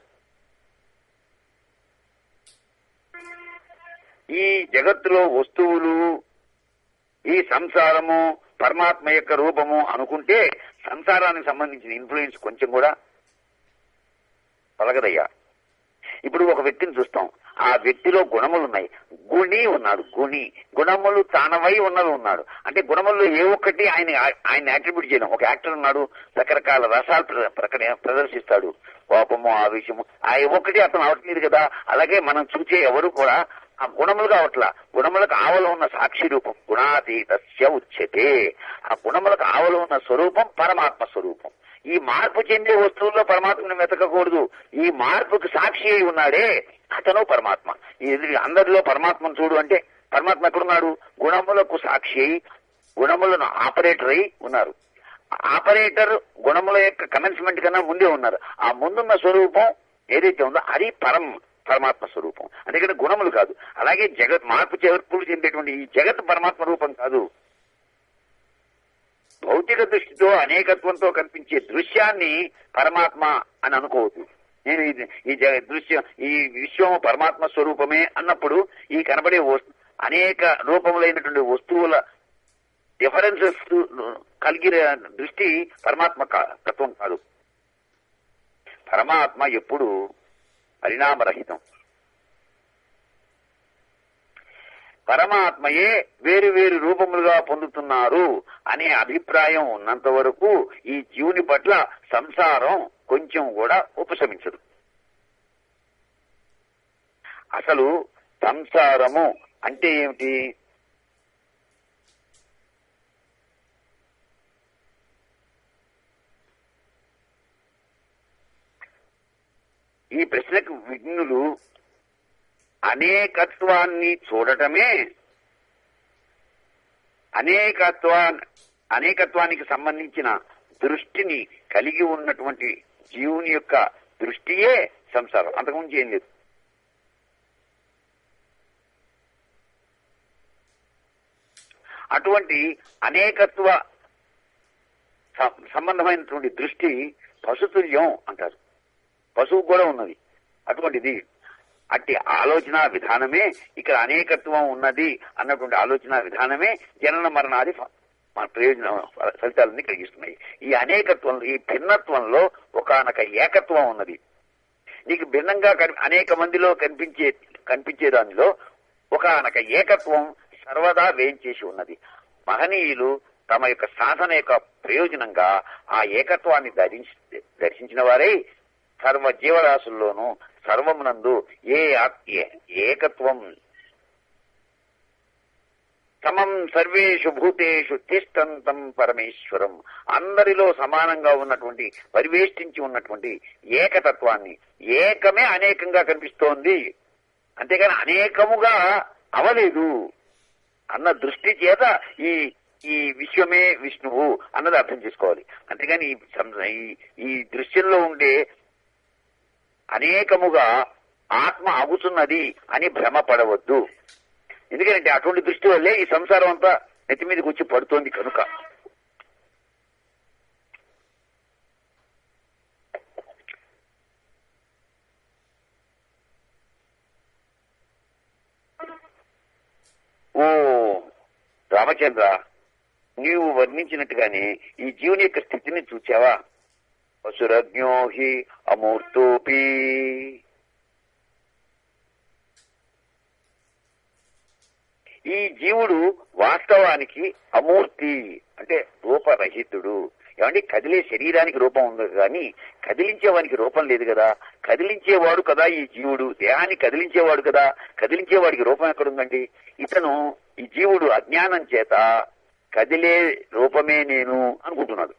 [SPEAKER 1] ఈ జగత్తులో వస్తువులు ఈ సంసారము పరమాత్మ యొక్క రూపము అనుకుంటే సంసారానికి సంబంధించిన ఇన్ఫ్లుయెన్స్ కొంచెం కూడా పలగదయ్యా ఇప్పుడు ఒక వ్యక్తిని చూస్తాం ఆ వ్యక్తిలో గుణములు ఉన్నాయి గుణి ఉన్నాడు గుణి గుణములు తానవై ఉన్నది ఉన్నాడు అంటే గుణముల్లో ఏ ఒక్కటి ఆయన ఆయన అట్రిబ్యూట్ చేయడం ఒక యాక్టర్ ఉన్నాడు రకరకాల రసాలు ప్ర- ప్రకట ప్రదర్శిస్తాడు కోపము ఆవేశము ఆ ఏ ఒక్కటి అతను అవట్లేదు కదా అలాగే మనం చూసే ఎవరు కూడా ఆ గుణములు కావట్లా గుణములకు ఆవలో ఉన్న సాక్షి రూపం గుణాతీతస్య ఉచ్యతే ఆ గుణములకు ఆవలో ఉన్న స్వరూపం పరమాత్మ స్వరూపం ఈ మార్పు చెందే వస్తువుల్లో పరమాత్మను వెతకకూడదు ఈ మార్పుకు సాక్షి అయి ఉన్నాడే అతను పరమాత్మ ఇది అందరిలో పరమాత్మను చూడు అంటే పరమాత్మ ఎక్కడున్నాడు గుణములకు సాక్షి అయి గుణములను ఆపరేటర్ అయి ఉన్నారు ఆపరేటర్ గుణముల యొక్క కమెన్స్మెంట్ కన్నా ముందే ఉన్నారు ఆ ముందున్న స్వరూపం ఏదైతే ఉందో అది పరం పరమాత్మ స్వరూపం అందుకని గుణములు కాదు అలాగే జగత్ మార్పు చేర్పులు చెందేటువంటి ఈ జగత్ పరమాత్మ రూపం కాదు భౌతిక దృష్టితో అనేకత్వంతో కనిపించే దృశ్యాన్ని పరమాత్మ అని అనుకోవద్దు నేను ఇది ఈ జగ- దృశ్యం ఈ విశ్వం పరమాత్మ స్వరూపమే అన్నప్పుడు ఈ కనబడే వస్తు అనేక రూపములైనటువంటి వస్తువుల డిఫరెన్సెస్ కలిగిన దృష్టి పరమాత్మ కా- తత్వం కాదు పరమాత్మ ఎప్పుడు పరిణామరహితం పరమాత్మయే వేరు వేరు రూపములుగా పొందుతున్నారు అనే అభిప్రాయం ఉన్నంత వరకు ఈ జీవుని పట్ల సంసారం కొంచెం కూడా ఉపశమించదు అసలు సంసారము అంటే ఏమిటి ఈ ప్రశ్నకు విఘ్నులు అనేకత్వాన్ని చూడటమే అనేకత్వా అనేకత్వానికి సంబంధించిన దృష్టిని కలిగి ఉన్నటువంటి జీవుని యొక్క దృష్టియే సంసారం అంతకుముందు ఏం లేదు అటువంటి అనేకత్వ సం- సంబంధమైనటువంటి దృష్టి పశుతుల్యం అంటారు పశువు కూడా ఉన్నది అటువంటిది అట్టి ఆలోచన విధానమే ఇక్కడ అనేకత్వం ఉన్నది అన్నటువంటి ఆలోచన విధానమే జనన మరణాది ఫ- మన ప్రయోజన ఫలితాలన్నీ కలిగిస్తున్నాయి ఈ అనేకత్వంలో ఈ భిన్నత్వంలో ఒకనొక ఏకత్వం ఉన్నది నీకు భిన్నంగా కని- అనేక మందిలో కనిపించే కనిపించే దానిలో ఒకనొక ఏకత్వం సర్వదా వేయించేసి ఉన్నది మహనీయులు తమ యొక్క సాధన యొక్క ప్రయోజనంగా ఆ ఏకత్వాన్ని దర్శించి దర్శించిన వారై సర్వ జీవరాశుల్లోనూ సర్వమునందు ఏ ఆత్- ఏ- ఏకత్వం సమం సర్వేషు భూతేషు తిష్టంతం పరమేశ్వరం అందరిలో సమానంగా ఉన్నటువంటి పరివేష్టించి ఉన్నటువంటి ఏకతత్వాన్ని ఏకమే అనేకంగా కనిపిస్తోంది అంతేగాని అనేకముగా అవలేదు అన్న దృష్టి చేత ఈ ఈ విశ్వమే విష్ణువు అన్నది అర్థం చేసుకోవాలి అంతేగాని ఈ సం- ఈ- ఈ దృశ్యంలో ఉండే అనేకముగా ఆత్మ అగుతున్నది అని భ్రమపడవద్దు ఎందుకంటే అటువంటి దృష్టి వల్లే ఈ సంసారం అంతా నెత్తి మీదకి వచ్చి పడుతోంది కనుక ఓ రామచంద్ర నీవు వర్ణించినట్టుగానే ఈ జీవుని యొక్క స్థితిని చూచావా పశురజ్ఞో హి అమూర్తోపి ఈ జీవుడు వాస్తవానికి అమూర్తి అంటే రూపరహితుడు ఏమంటే కదిలే శరీరానికి రూపం ఉంది కానీ కదిలించేవానికి రూపం లేదు కదా కదిలించేవాడు కదా ఈ జీవుడు దేహాన్ని కదిలించేవాడు కదా కదిలించేవాడికి రూపం ఎక్కడుందండి ఇతను ఈ జీవుడు అజ్ఞానం చేత కదిలే రూపమే నేను అనుకుంటున్నాడు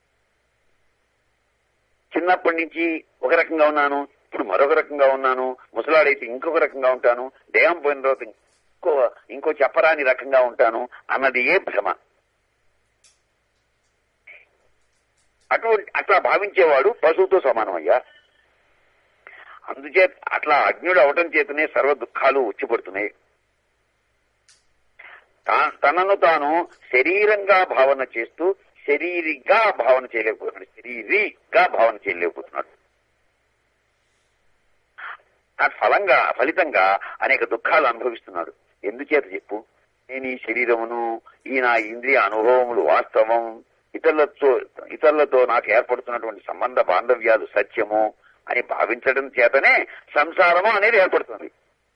[SPEAKER 1] చిన్నప్పటి నుంచి ఒక రకంగా ఉన్నాను ఇప్పుడు మరొక రకంగా ఉన్నాను ముసలాడైతే ఇంకొక రకంగా ఉంటాను దేహం పోయిన తర్వాత ఇంకో ఇంకో చెప్పరాని రకంగా ఉంటాను అన్నది ఏ భ్రమ అటువంటి అట్లా భావించేవాడు పశువుతో సమానమయ్యా అందుచేత అట్లా అజ్ఞుడు అవటం చేతనే సర్వ దుఃఖాలు వచ్చిపడుతున్నాయి తా- తనను తాను శరీరంగా భావన చేస్తూ శరీరిగా భావన చేయలేకపోతున్నాడు శరీరిగా భావన చేయలేకపోతున్నాడు ఆ ఫలంగా ఫలితంగా అనేక దుఃఖాలు అనుభవిస్తున్నాడు ఎందుచేత చెప్పు నేను ఈ శరీరమును ఈ నా ఇంద్రియ అనుభవములు వాస్తవం ఇతరులతో ఇతరులతో నాకు ఏర్పడుతున్నటువంటి సంబంధ బాంధవ్యాలు సత్యము అని భావించడం చేతనే సంసారము అనేది ఏర్పడుతుంది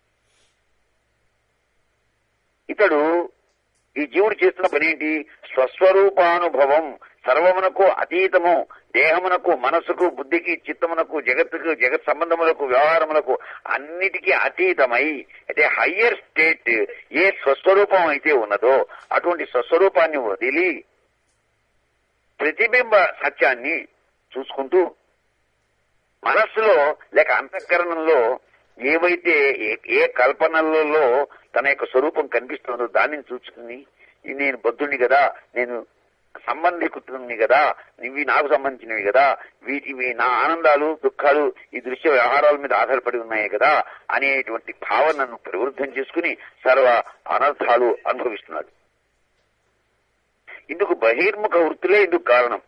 [SPEAKER 1] ఇతడు ఈ జీవుడు చేస్తున్న పని ఏంటి స్వస్వరూపానుభవం సర్వమునకు అతీతము దేహమునకు మనసుకు బుద్ధికి చిత్తమునకు జగత్తుకు జగత్ సంబంధములకు వ్యవహారములకు అన్నిటికీ అతీతమై అయితే హయ్యర్ స్టేట్ ఏ స్వస్వరూపం అయితే ఉన్నదో అటువంటి స్వస్వరూపాన్ని వదిలి ప్రతిబింబ సత్యాన్ని చూసుకుంటూ మనస్సులో లేక అంతఃకరణంలో ఏవైతే ఏ- ఏ కల్పనలలో తన యొక్క స్వరూపం కనిపిస్తుందో దానిని చూసుకుని "ఇది నేను బద్ధుణ్ణి కదా నేను సంబంధికుతుని కదా ఇవి నాకు సంబంధించినవి కదా వీటివి నా ఆనందాలు దుఃఖాలు ఈ దృశ్య వ్యవహారాల మీద ఆధారపడి ఉన్నాయి కదా అనేటువంటి భావనను ప్రవృద్ధం చేసుకుని సర్వ అనర్థాలు అనుభవిస్తున్నాడు ఇందుకు బహిర్ముఖ వృత్తులే ఇందుకు కారణం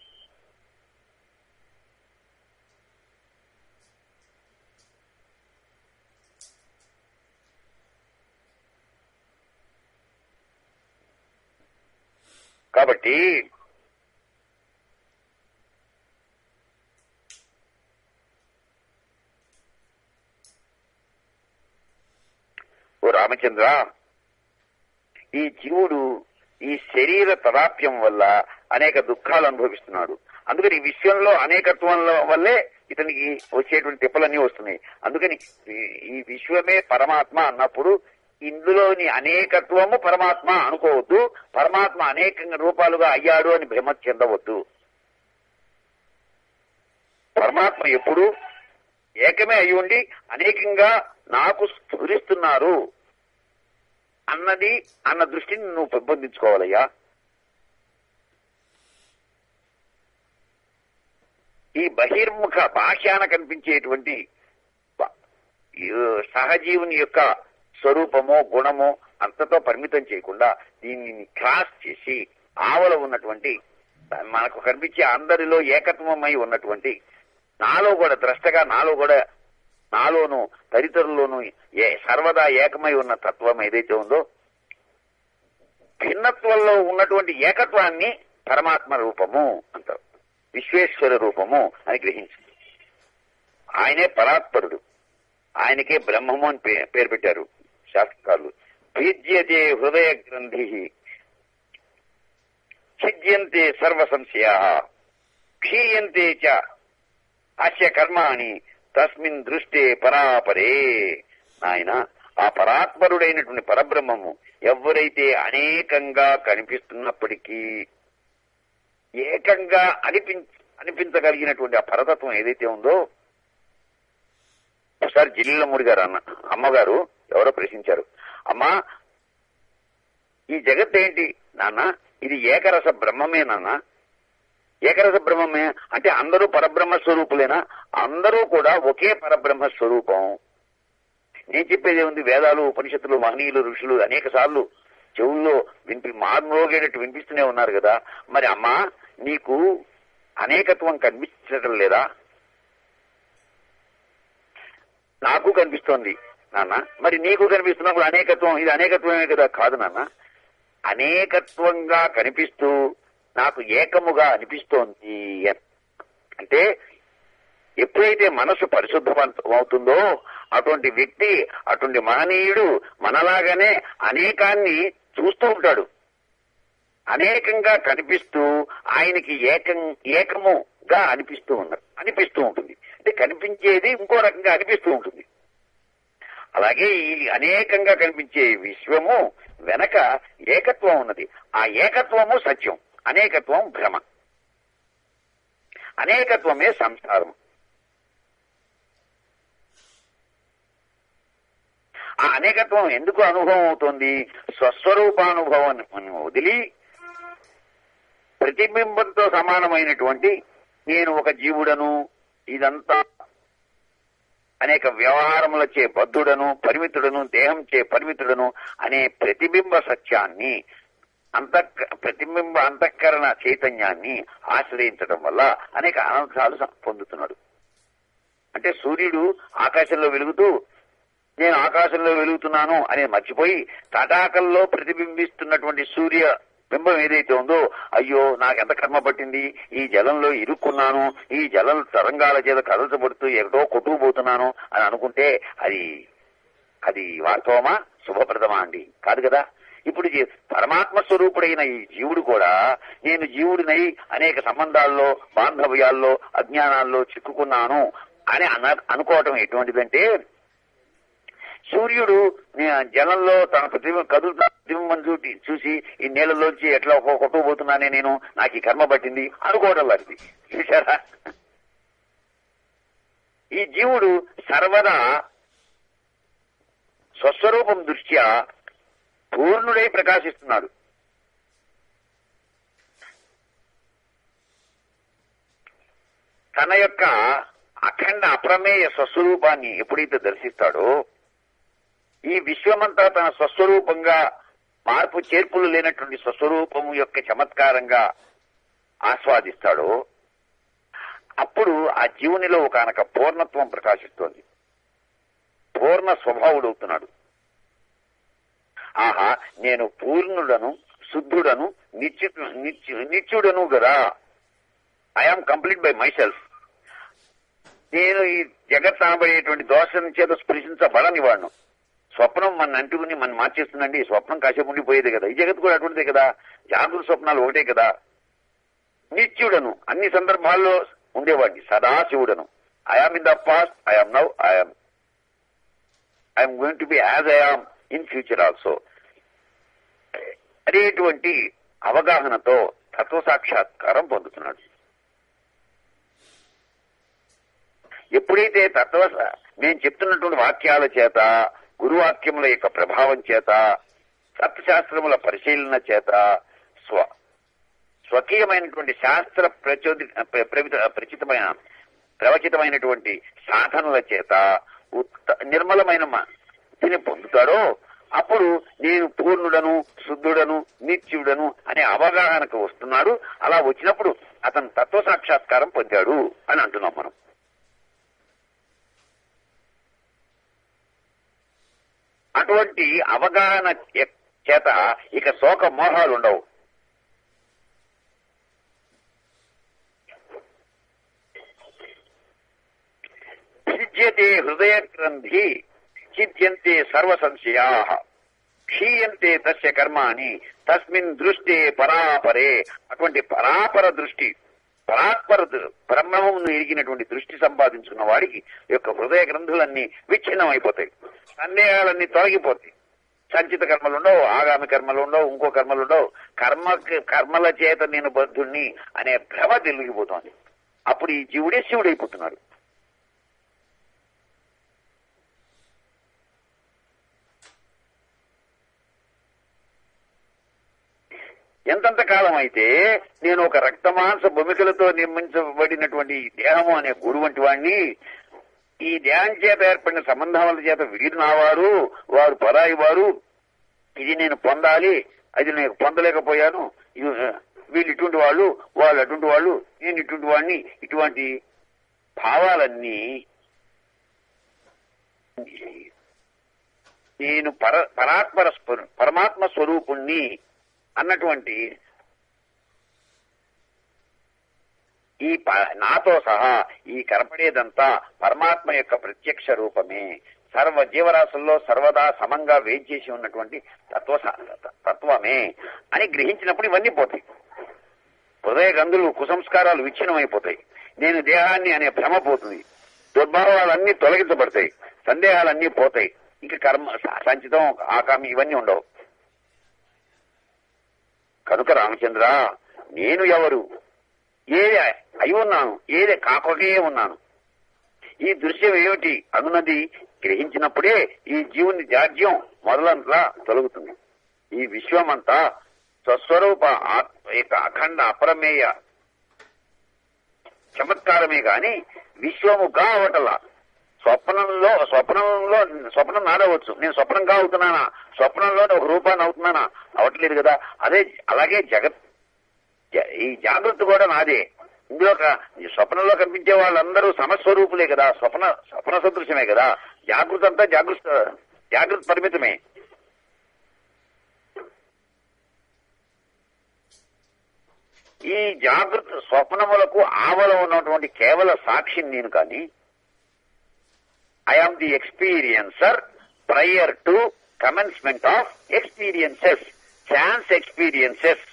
[SPEAKER 1] కాబట్టి ఓ రామచంద్ర ఈ జీవుడు ఈ శరీర తదాప్యం వల్ల అనేక దుఃఖాలు అనుభవిస్తున్నాడు అందుకని ఈ విశ్వంలో అనేకత్వం వల్లే ఇతనికి వచ్చేటువంటి తిప్పలన్నీ వస్తున్నాయి అందుకని ఈ- ఈ విశ్వమే పరమాత్మ అన్నప్పుడు ఇందులోని అనేకత్వము పరమాత్మ అనుకోవద్దు పరమాత్మ అనేక రూపాలుగా అయ్యాడు అని భ్రమ చెందవద్దు పరమాత్మ ఎప్పుడు ఏకమే అయి ఉండి అనేకంగా నాకు స్ఫురిస్తున్నారు అన్నది అన్న దృష్టిని నువ్వు పెంపొందించుకోవాలయ్యా ఈ బహిర్ముఖ బాహ్యాన కనిపించేటువంటి బ- ఈ సహజీవుని యొక్క స్వరూపము గుణము అంతతో పరిమితం చేయకుండా దీనిని క్రాస్ చేసి ఆవల ఉన్నటువంటి మనకు కనిపించే అందరిలో ఏకత్వమై ఉన్నటువంటి నాలో కూడా ద్రష్టగా నాలో కూడా నాలోను తదితరుల్లోనూ ఏ సర్వదా ఏకమై ఉన్న తత్వం ఏదైతే ఉందో భిన్నత్వంలో ఉన్నటువంటి ఏకత్వాన్ని పరమాత్మ రూపము అంటారు విశ్వేశ్వర రూపము అని గ్రహించింది ఆయనే పరాత్పరుడు ఆయనకే బ్రహ్మము అని పే- పేరు పెట్టారు శాస్త్రకారులు భీజ్యతే హృదయ గ్రంథి ఛిద్యంతే సర్వ సంశయా క్షీయంతే చ అస్య కర్మాణి తస్మిన్ దృష్టే పరాపరే నాయన ఆ పరాత్పరుడైనటువంటి పరబ్రహ్మము ఎవరైతే అనేకంగా కనిపిస్తున్నప్పటికీ ఏకంగా అనిపించ అనిపించగలిగినటువంటి ఆ పరతత్వం ఏదైతే ఉందో ఒకసారి జిల్లీలమ్మూడి గారు అన్న అమ్మగారు ఎవరో ప్రశ్నించారు అమ్మా ఈ జగత్ ఏంటి నాన్న ఇది ఏకరస బ్రహ్మమే నాన్న ఏకరస బ్రహ్మమే అంటే అందరూ పరబ్రహ్మ స్వరూపులేనా అందరూ కూడా ఒకే పరబ్రహ్మ స్వరూపం నేను చెప్పేది ఉంది వేదాలు ఉపనిషత్తులు మహనీయులు ఋషులు అనేక సార్లు చెవుల్లో వినిపి మార్మోగేటట్టు వినిపిస్తూనే ఉన్నారు కదా మరి అమ్మా నీకు అనేకత్వం కనిపించడం లేదా నాకు కనిపిస్తోంది నాన్న మరి నీకు కనిపిస్తున్నప్పుడు అనేకత్వం ఇది అనేకత్వమే కదా కాదు నాన్న అనేకత్వంగా కనిపిస్తూ నాకు ఏకముగా అనిపిస్తోంది అని. అంటే ఎప్పుడైతే మనసు పరిశుద్ధవంతం అవుతుందో అటువంటి వ్యక్తి అటువంటి మహనీయుడు మనలాగానే అనేకాన్ని చూస్తూ ఉంటాడు అనేకంగా కనిపిస్తూ ఆయనకి ఏకం ఏకముగా అనిపిస్తూ ఉన్నారు అనిపిస్తూ ఉంటుంది అంటే కనిపించేది ఇంకో రకంగా అనిపిస్తూ ఉంటుంది అలాగే ఈ అనేకంగా కనిపించే విశ్వము వెనక ఏకత్వం ఉన్నది ఆ ఏకత్వము సత్యం అనేకత్వం భ్రమ అనేకత్వమే సంసారం ఆ అనేకత్వం ఎందుకు అనుభవం అవుతుంది స్వస్వరూపానుభవం వదిలి ప్రతిబింబంతో సమానమైనటువంటి నేను ఒక జీవుడను ఇదంతా అనేక వ్యవహారములచే బద్ధుడను పరిమితుడను దేహం చే పరిమితుడను అనే ప్రతిబింబ సత్యాన్ని అంత ప్రతిబింబ అంతఃకరణ చైతన్యాన్ని ఆశ్రయించడం వల్ల అనేక అనర్థాలు సం- పొందుతున్నాడు అంటే సూర్యుడు ఆకాశంలో వెలుగుతూ నేను ఆకాశంలో వెలుగుతున్నాను అని మర్చిపోయి తటాకంలో ప్రతిబింబిస్తున్నటువంటి సూర్య బింబం ఏదైతే ఉందో అయ్యో నాకెంత కర్మ పట్టింది ఈ జలంలో ఇరుక్కున్నాను ఈ జలం తరంగాల చేత కదల్చబడుతూ ఎక్కడో కొట్టుకుపోతున్నాను అని అనుకుంటే అది అది వాస్తవమా శుభప్రదమా అండి కాదు కదా ఇప్పుడు ఈ పరమాత్మ స్వరూపుడైన ఈ జీవుడు కూడా నేను జీవుడినై అనేక సంబంధాల్లో బాంధవ్యాల్లో అజ్ఞానాల్లో చిక్కుకున్నాను అని అన అనుకోవటం ఎటువంటిదంటే సూర్యుడు నే- జలంలో తన ప్రతిబింబ కదులుతున్న ప్రతిబింబం చూసి చూసి ఈ నీళ్ళలోంచి ఎట్లా ఒక్కో కొట్టుకుపోతున్నానే నేను నాకు ఈ కర్మ పట్టింది అనుకోవడం లాంటిది చూసారా ఈ జీవుడు సర్వదా స్వస్వరూపం దృష్ట్యా పూర్ణుడై ప్రకాశిస్తున్నాడు తన యొక్క అఖండ అప్రమేయ స్వస్వరూపాన్ని ఎప్పుడైతే దర్శిస్తాడో ఈ విశ్వమంతా తన స్వస్వరూపంగా మార్పు చేర్పులు లేనటువంటి స్వస్వరూపము యొక్క చమత్కారంగా ఆస్వాదిస్తాడో అప్పుడు ఆ జీవునిలో ఒకనొక పూర్ణత్వం ప్రకాశిస్తోంది పూర్ణ స్వభావుడవుతున్నాడు ఆహా నేను పూర్ణుడను శుద్ధుడను నిత్యు నిత్యు- నిత్యుడను గదా I am complete by myself నేను ఈ జగత్ అనబడేటువంటి దోషం చేత స్పృశించబడని వాడును స్వప్నం మన అంటుకుని మనం మార్చేస్తుందండి ఈ స్వప్నం కాసేపు ఉండిపోయేది కదా ఈ జగత్ కూడా అటువంటిదే కదా జాగృత స్వప్నాలు ఒకటే కదా నిత్యుడను అన్ని సందర్భాల్లో ఉండేవాడిని సదాశివుడను I am in the past I am now I am I'm going to be as I am in future also అనేటువంటి అవగాహనతో తత్వ సాక్షాత్కారం పొందుతున్నాడు ఎప్పుడైతే తత్వ నేను చెప్తున్నటువంటి వాక్యాల చేత గురువాక్యముల యొక్క ప్రభావం చేత తత్వశాస్త్రముల పరిశీలన చేత స్వ స్వకీయమైనటువంటి శాస్త్ర ప్రచోది ప్ర- ప్రవిత- ప్రచితమైన ప్రవచితమైనటువంటి సాధనల చేత ఉత్త నిర్మలమైన మ- స్థితిని పొందుతాడో అప్పుడు నేను పూర్ణుడను శుద్ధుడను నిత్యుడను అనే అవగాహనకు వస్తున్నాడు అలా వచ్చినప్పుడు అతను తత్వ సాక్షాత్కారం పొందాడు అని అంటున్నాం మనం అటువంటి అవగాహన చే- చేత ఇక శోక మోహాలు ఉండవు భిద్యతే హృదయ గ్రంథి ఛిద్యంతే సర్వ సంశయా క్షీయంతే తస్య కర్మాని తస్మిన్ దృష్టే పరాపరే అటువంటి పరాపర దృష్టి పరాత్పర దృ- బ్రహ్మమును ఎరిగినటువంటి దృష్టి సంపాదించుకున్న వాడికి యొక్క హృదయ గ్రంథులన్నీ విచ్ఛిన్నం అయిపోతాయి సందేహాలన్నీ తొలగిపోతాయి సంచిత కర్మలు ఉండవు ఆగామి కర్మలు ఉండవు ఇంకో కర్మలు ఉండవు కర్మ కర్మల చేత నేను బద్ధుణ్ణి అనే భ్రమ తెలిగిపోతోంది అప్పుడు ఈ జీవుడే శివుడైపోతున్నాడు ఎంతంత కాలం అయితే నేను ఒక రక్తమాంస భూమికలతో నిర్మించబడినటువంటి ఈ దేహము అనే గురు వంటి వాణ్ణి ఈ దేహం చేత ఏర్పడిన సంబంధాల చేత విడినావారు వారు పరాయి వారు ఇది నేను పొందాలి అది నేను పొందలేకపోయాను ఇ- వీళ్ళు ఇటువంటి వాళ్ళు వాళ్ళు అటువంటి వాళ్ళు నేను ఇటువంటి వాడిని ఇటువంటి భావాలన్నీ నేను పర పరాత్పర స్వరూ- పరమాత్మ స్వరూపుణ్ణి అన్నటువంటి ఈ ప- నాతో సహా ఈ కనపడేదంతా పరమాత్మ యొక్క ప్రత్యక్ష రూపమే సర్వ జీవరాశుల్లో సర్వదా సమంగా వేంచేసి ఉన్నటువంటి తత్వ తత్వమే అని గ్రహించినప్పుడు ఇవన్నీ పోతాయి హృదయ గంధులు కుసంస్కారాలు విచ్ఛిన్నమైపోతాయి నేను దేహాన్ని అనే భ్రమ పోతుంది దుర్భావాలన్నీ తొలగించబడతాయి సందేహాలన్నీ పోతాయి ఇంకా కర్మ సంచితం ఆకామి ఇవన్నీ ఉండవు కనుక రామచంద్ర నేను ఎవరు ఏది అయి ఉన్నాను ఏది కాకొకే ఉన్నాను ఈ దృశ్యం ఏమిటి అనున్నది గ్రహించినప్పుడే ఈ జీవుని జాడ్యం మొదలంతా తొలగుతుంది ఈ విశ్వమంతా స్వస్వరూప ఆత్మ యొక్క అఖండ అపరమేయ చమత్కారమే గాని విశ్వముగా అవటలా స్వప్నంలో స్వప్నంలో స్వప్నం నాడవచ్చు నేను స్వప్నంగా అవుతున్నానా స్వప్నంలో ఒక రూపాన్ని అవుతున్నానా అవట్లేదు కదా అదే అలాగే జగత్ జ- ఈ జాగృతి కూడా నాదే ఇందులో ఒక- ఈ స్వప్నంలో కనిపించే వాళ్ళందరూ సమస్వరూపులే కదా స్వప్న స్వప్న సదృశ్యమే కదా జాగృతి అంతా జాగృత జాగృతి పరిమితమే ఈ జాగృత స్వప్నములకు ఆవల ఉన్నటువంటి కేవల సాక్షిని నేను కానీ I am the experiencer prior to commencement of experiences chance experiences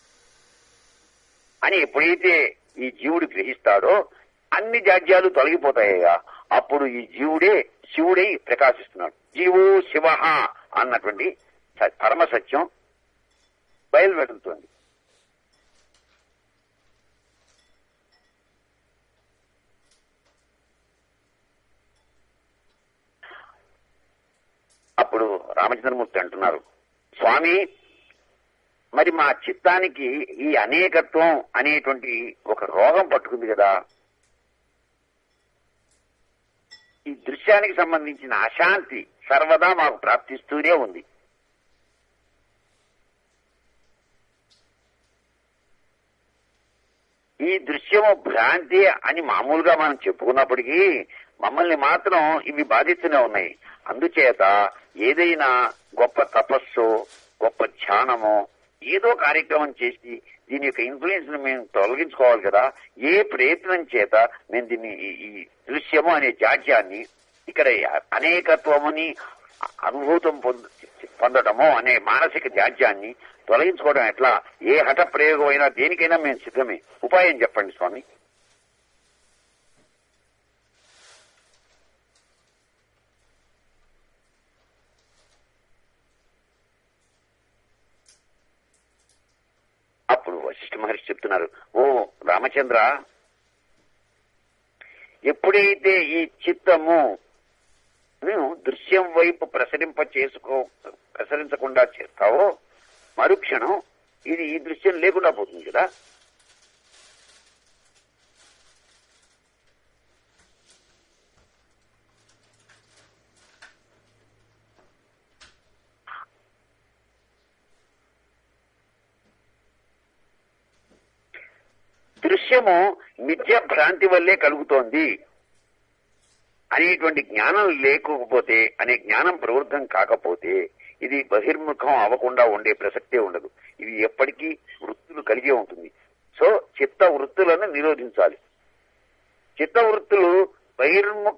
[SPEAKER 1] అని ఎప్పుడైతే ఈ జీవుడు గ్రహిస్తాడో అన్ని జాడ్యాలు తొలగిపోతాయా అప్పుడు ఈ జీవుడే శివుడై ప్రకాశిస్తున్నాడు జీవో శివ అన్నటువంటి స- పరమ సత్యం బయలువెడుతుంది అప్పుడు రామచంద్రమూర్తి అంటున్నారు స్వామి మరి మా చిత్తానికి ఈ అనేకత్వం అనేటువంటి ఒక రోగం పట్టుకుంది కదా ఈ దృశ్యానికి సంబంధించిన అశాంతి సర్వదా మాకు ప్రాప్తిస్తూనే ఉంది ఈ దృశ్యము భ్రాంతి అని మామూలుగా మనం చెప్పుకున్నప్పటికీ మమ్మల్ని మాత్రం ఇవి బాధిస్తూనే ఉన్నాయి అందుచేత ఏదైనా గొప్ప తపస్సు గొప్ప ధ్యానము ఏదో కార్యక్రమం చేసి దీని యొక్క ఇన్ఫ్లుయెన్స్ ను మేము తొలగించుకోవాలి కదా ఏ ప్రయత్నం చేత మేము దీన్ని ఈ- ఈ దృశ్యము అనే జాడ్యాన్ని ఇక్కడ అనేకత్వముని అనుభూతం పొంద- పొందటము అనే మానసిక జాడ్యాన్ని తొలగించుకోవడం ఎట్లా ఏ హఠ ప్రయోగం అయినా దేనికైనా మేము సిద్ధమే ఉపాయం చెప్పండి స్వామి అప్పుడు వశిష్ఠ మహర్షి చెప్తున్నారు ఓ రామచంద్ర ఎప్పుడైతే ఈ చిత్తము నువ్వు దృశ్యం వైపు ప్రసరింప చేసుకో ప్రసరించకుండా చేస్తావో మరుక్షణం ఇది ఈ దృశ్యం లేకుండా పోతుంది కదా దృశ్యము మిథ్య భ్రాంతి వల్లే కలుగుతోంది అనేటువంటి జ్ఞానం లేకపోతే అనే జ్ఞానం ప్రవృద్ధం కాకపోతే ఇది బహిర్ముఖం అవ్వకుండా ఉండే ప్రసక్తే ఉండదు ఇది ఎప్పటికీ వృత్తులు కలిగే ఉంటుంది సో చిత్త వృత్తులను నిరోధించాలి చిత్త వృత్తులు బహిర్ము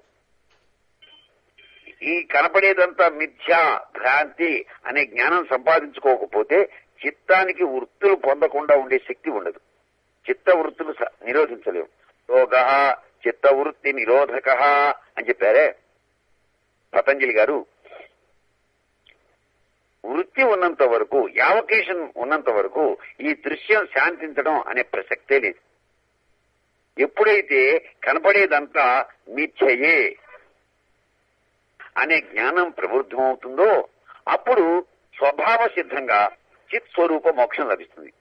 [SPEAKER 1] ఈ కనపడేదంతా మిథ్యా భ్రాంతి అనే జ్ఞానం సంపాదించుకోకపోతే చిత్తానికి వృత్తులు పొందకుండా ఉండే శక్తి ఉండదు చిత్త వృత్తులు స- నిరోధించలేవు యోగ చిత్త వృత్తి నిరోధక అని చెప్పారే పతంజలి గారు వృత్తి ఉన్నంత వరకు యావకేషన్ ఉన్నంత వరకు ఈ దృశ్యం శాంతించడం అనే ప్రసక్తే లేదు ఎప్పుడైతే కనపడేదంతా మిథ్యయే అనే జ్ఞానం ప్రవృద్ధమవుతుందో అప్పుడు స్వభావ సిద్ధంగా చిత్ స్వరూప మోక్షం లభిస్తుంది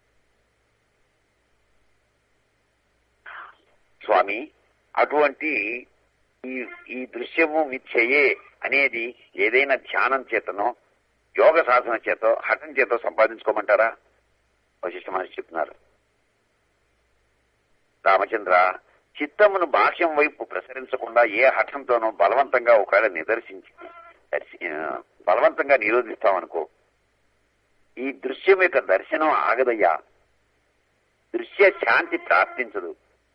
[SPEAKER 1] స్వామి అటువంటి ఈ ఈ దృశ్యము మిథ్యయే అనేది ఏదైనా ధ్యానం చేతనో యోగ సాధన చేతో హఠం చేతో సంపాదించుకోమంటారా వశిష్ఠ మహర్షి చెప్తున్నారు రామచంద్ర చిత్తమును బాహ్యం వైపు ప్రసరించకుండా ఏ హఠంతోనో బలవంతంగా ఒకవేళ నిదర్శించి దర్శి- ఆ, బలవంతంగా నిరోధిస్తామనుకో ఈ దృశ్యం యొక్క దర్శనం ఆగదయ్యా దృశ్య శాంతి ప్రాప్తించదు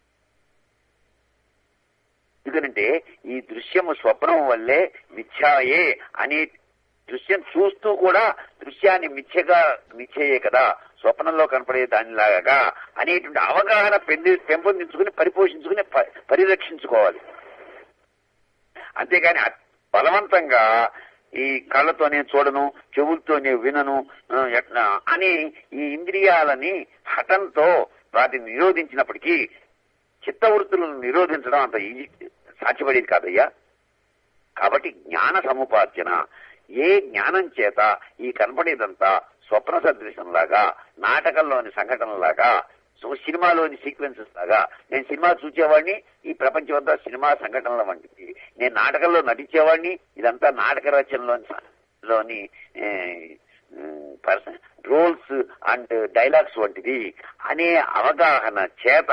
[SPEAKER 1] ఎందుకంటే ఈ దృశ్యము స్వప్నం వల్లే మిథ్యాయే అనే దృశ్యం చూస్తూ కూడా దృశ్యాన్ని మిథ్యగా మిథ్యయే కదా స్వప్నంలో కనపడే దానిలాగా అనేటువంటి అవగాహన పెంది- పెంపొందించుకుని పరిపోషించుకుని ప- పరిరక్షించుకోవాలి అంతేగాని అ- బలవంతంగా ఈ కళ్ళతోనే చూడను చెవులతోనే వినను ఆ, ఎట్లా అని ఈ ఇంద్రియాలని హఠంతో వాటిని నిరోధించినప్పటికీ చిత్తవృత్తులను నిరోధించడం అంత ఈజీ సాధ్యపడేది కాదయ్యా కాబట్టి జ్ఞాన సముపార్జన ఏ జ్ఞానం చేత ఈ కనపడేదంతా స్వప్న సదృశంలాగా నాటకంలోని సంఘటనలాగా సో సినిమాలోని సీక్వెన్సెస్ లాగా నేను సినిమా చూసేవాడిని ఈ ప్రపంచం అంతా సినిమా సంఘటనల వంటిది నేను నాటకంలో నటించేవాడిని ఇదంతా నాటక రచనలోని స- లోని పర్సన్ రోల్స్ అండ్ డైలాగ్స్ వంటిది అనే అవగాహన చేత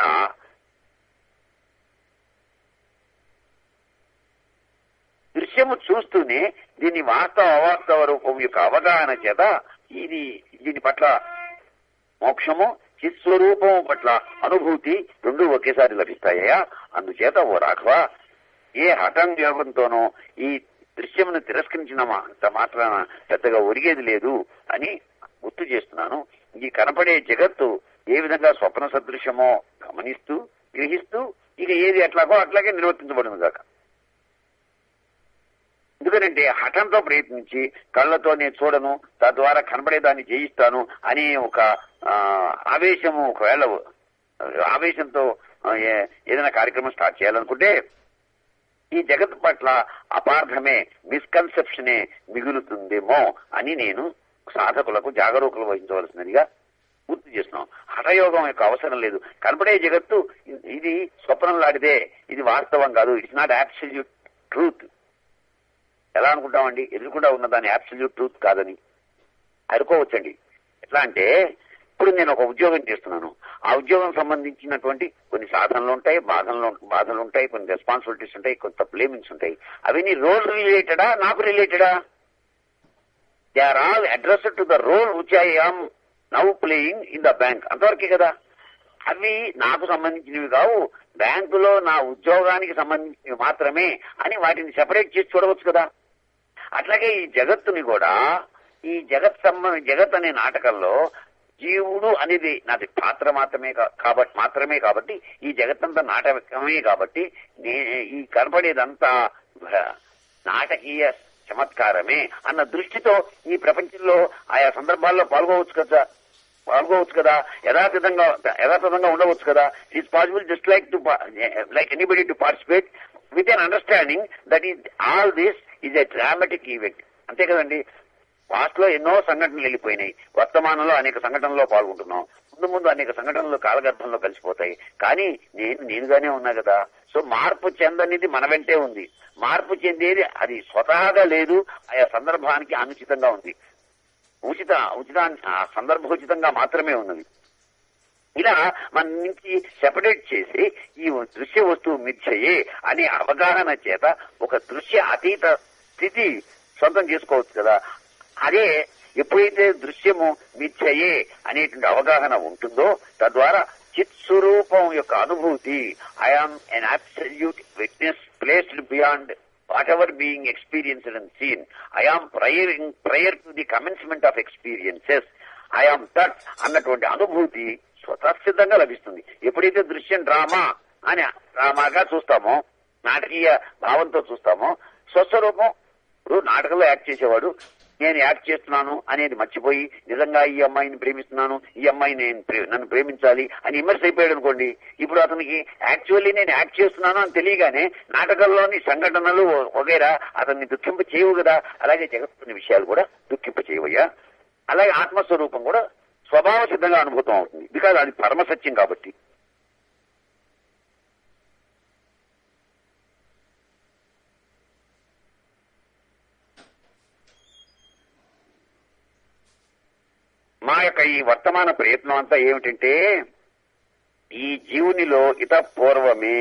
[SPEAKER 1] దృశ్యము చూస్తూనే దీని వాస్తవ అవాస్తవ రూపం యొక్క అవగాహన చేత ఇది దీని పట్ల మోక్షము చిత్స్వరూపము పట్ల అనుభూతి రెండు ఒకేసారి లభిస్తాయా అందుచేత ఓ రాఘవ ఏ హఠం యోగంతోనో ఈ దృశ్యమును తిరస్కరించిన మా- అంత మాత్రాన పెద్దగా ఒరిగేది లేదు అని గుర్తు చేస్తున్నాను ఈ కనపడే జగత్తు ఏ విధంగా స్వప్న సదృశ్యమో గమనిస్తూ గ్రహిస్తూ ఇక ఏది ఎట్లాగో అట్లాగే నిర్వర్తించబడింది కాక ఎందుకంటే హఠంతో ప్రయత్నించి కళ్ళతో నేను చూడను తద్వారా కనబడేదాన్ని జయిస్తాను అనే ఒక ఆ, ఆవేశము ఒకవేళ ఆవేశంతో ఆ, ఏ- ఏదైనా కార్యక్రమం స్టార్ట్ చేయాలనుకుంటే ఈ జగత్ పట్ల అపార్థమే మిస్కన్సెప్షనే మిగులుతుందేమో అని నేను సాధకులకు జాగరూకులు వహించవలసినదిగా గుర్తు చేస్తున్నాం హఠయోగం యొక్క అవసరం లేదు కనపడే జగత్తు ఇది స్వప్నం లాంటిదే ఇది వాస్తవం కాదు ఇట్స్ నాట్ అబ్సల్యూట్ ట్రూత్ ఎలా అనుకుంటామండి ఎదురుకుండా ఉన్న దాని అబ్సల్యూట్ ట్రూత్ కాదని అనుకోవచ్చండి ఎట్లా అంటే ఇప్పుడు నేను ఒక ఉద్యోగం చేస్తున్నాను ఆ ఉద్యోగం సంబంధించినటువంటి కొన్ని సాధనలు ఉంటాయి బాధలు బాధలు ఉంటాయి కొన్ని రెస్పాన్సిబిలిటీస్ ఉంటాయి కొంత బ్లేమింగ్స్ ఉంటాయి అవన్నీ రోల్ రిలేటెడా నాకు రిలేటెడా they are all address to the role which I am now playing in the bank అంతవరకే కదా అవి నాకు సంబంధించినవి కావు బ్యాంకులో నా ఉద్యోగానికి సంబంధించినవి మాత్రమే అని వాటిని సెపరేట్ చేసి చూడవచ్చు కదా అట్లాగే ఈ జగత్తుని కూడా ఈ జగత్ సంబంధ జగత్ అనే నాటకంలో జీవుడు అనేది నాది పాత్ర మాత్రమే కా- కాబట్టి మాత్రమే కాబట్టి ఈ జగత్తంతా నాటకమే కాబట్టి నే ఈ కనపడేదంతా భ- నాటకీయ చమత్కారమే అన్న దృష్టితో ఈ ప్రపంచంలో ఆయా సందర్భాల్లో పాల్గొవచ్చు కదా పాల్గొవచ్చు కదా యథాతథంగా యథాతథంగా ఉండవచ్చు కదా it's possible just like to like anybody to participate with an understanding that is all this is a dramatic event అంతే కదండి పాస్ట్ లో ఎన్నో సంఘటనలు వెళ్ళిపోయినాయి వర్తమానంలో అనేక సంఘటనల్లో పాల్గొంటున్నాం ముందు ముందు అనేక సంఘటనలు కాలగర్భంలో కలిసిపోతాయి కానీ నేను నేనుగానే ఉన్నా కదా సో మార్పు చెందనిది మన వెంటే ఉంది మార్పు చెందేది అది స్వతహాగా లేదు ఆయా సందర్భానికి అనుచితంగా ఉంది ఉచిత ఉచిత ఆ సందర్భోచితంగా మాత్రమే ఉన్నది ఇలా మన నుంచి సెపరేట్ చేసి ఈ దృశ్య వస్తువు మిథ్యయే అనే అవగాహన చేత ఒక దృశ్య అతీత స్థితి సొంతం చేసుకోవచ్చు కదా అదే ఎప్పుడైతే దృశ్యము మిథ్యయే అనేటువంటి అవగాహన ఉంటుందో తద్వారా చిత్ స్వరూపం యొక్క అనుభూతి I am an absolute witness placed beyond whatever being experienced and seen I am ప్రయరింగ్ prior to the commencement of experiences I am that అన్నటువంటి అనుభూతి స్వతసిద్ధంగా లభిస్తుంది ఎప్పుడైతే దృశ్యం డ్రామా అని డ్రామాగా చూస్తామో నాటకీయ భావంతో చూస్తామో స్వస్వరూపం ఇప్పుడు నాటకంలో యాక్ట్ చేసేవాడు నేను యాక్ట్ చేస్తున్నాను అనేది మర్చిపోయి నిజంగా ఈ అమ్మాయిని ప్రేమిస్తున్నాను ఈ అమ్మాయి నేను ప్రే- నన్ను ప్రేమించాలి అని ఇమర్స్ అయిపోయాడు అనుకోండి ఇప్పుడు అతనికి యాక్చువల్లీ నేను యాక్ట్ చేస్తున్నాను అని తెలియగానే నాటకంలోని సంఘటనలు వగైరా అతన్ని దుఃఖింప చేయవు కదా అలాగే జగత్తుని విషయాలు కూడా దుఃఖింప చేయవయ్యా అలాగే ఆత్మస్వరూపం కూడా స్వభావ సిద్ధంగా అనుభూతం అవుతుంది బికాజ్ అది పరమసత్యం కాబట్టి మా యొక్క ఈ వర్తమాన ప్రయత్నం అంతా ఏమిటంటే ఈ జీవునిలో ఇత పూర్వమే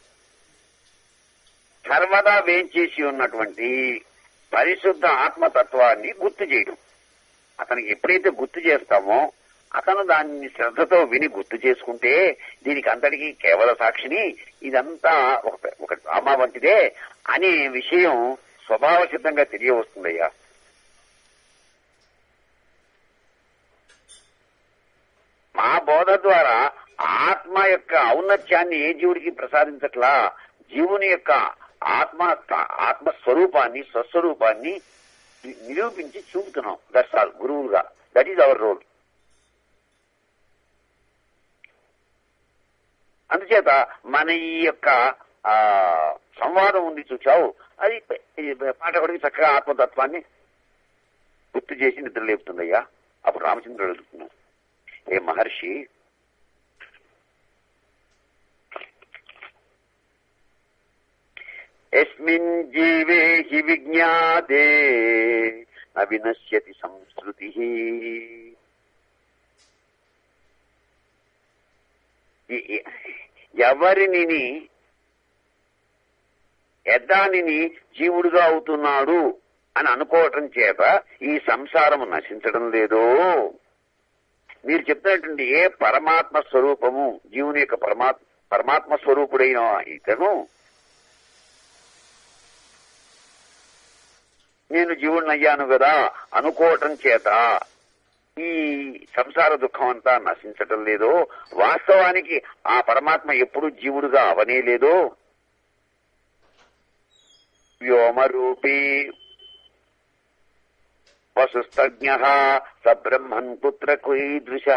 [SPEAKER 1] సర్వదా వేంచేసి ఉన్నటువంటి పరిశుద్ధ ఆత్మతత్వాన్ని గుర్తు చేయడం అతనికి ఎప్పుడైతే గుర్తు చేస్తామో అతను దాన్ని శ్రద్ధతో విని గుర్తు చేసుకుంటే దీనికి అంతటికీ కేవల సాక్షిని ఇదంతా ఒక ఒక డ్రామా వంటిదే అనే విషయం స్వభావ సిద్ధంగా తెలియవస్తుందయ్యా మా బోధ ద్వారా ఆత్మ యొక్క ఔన్నత్యాన్ని ఏ జీవుడికి ప్రసాదించట్లా జీవుని యొక్క ఆత్మ ఆత్మస్వరూపాన్ని స్వస్వరూపాన్ని ని- నిరూపించి చూపుతున్నాం దట్స్ ఆల్ గురువులుగా దట్ ఈజ్ అవర్ రోల్ అందుచేత మన ఈ యొక్క ఆ సంవాదం ఉంది చూచావు అది ఈ పాఠకుడికి చక్కగా ఆత్మతత్వాన్ని గుర్తు చేసి నిద్ర లేపుతుందయ్యా అప్పుడు రామచంద్రుడు అడుగుతున్నాడు ఏ మహర్షి ఎస్మిన్ జీవే హి విజ్ఞాతే న వినశ్యతి సంస్కృతి ఎవరిని ఎద్దానిని జీవుడుగా అవుతున్నాడు అని అనుకోవటం చేత ఈ సంసారము నశించడం లేదో మీరు చెప్తున్నటువంటి ఏ పరమాత్మ స్వరూపము జీవుని యొక్క పరమాత్మ పరమాత్మ స్వరూపుడైన ఇతను నేను జీవుడిని అయ్యాను కదా అనుకోవటం చేత ఈ సంసార దుఃఖం అంతా నశించటం లేదో వాస్తవానికి ఆ పరమాత్మ ఎప్పుడు జీవుడుగా అవనే లేదో వ్యోమరూపీ వసుస్తజ్ఞ స బ్రహ్మన్ పుత్ర కుదృశ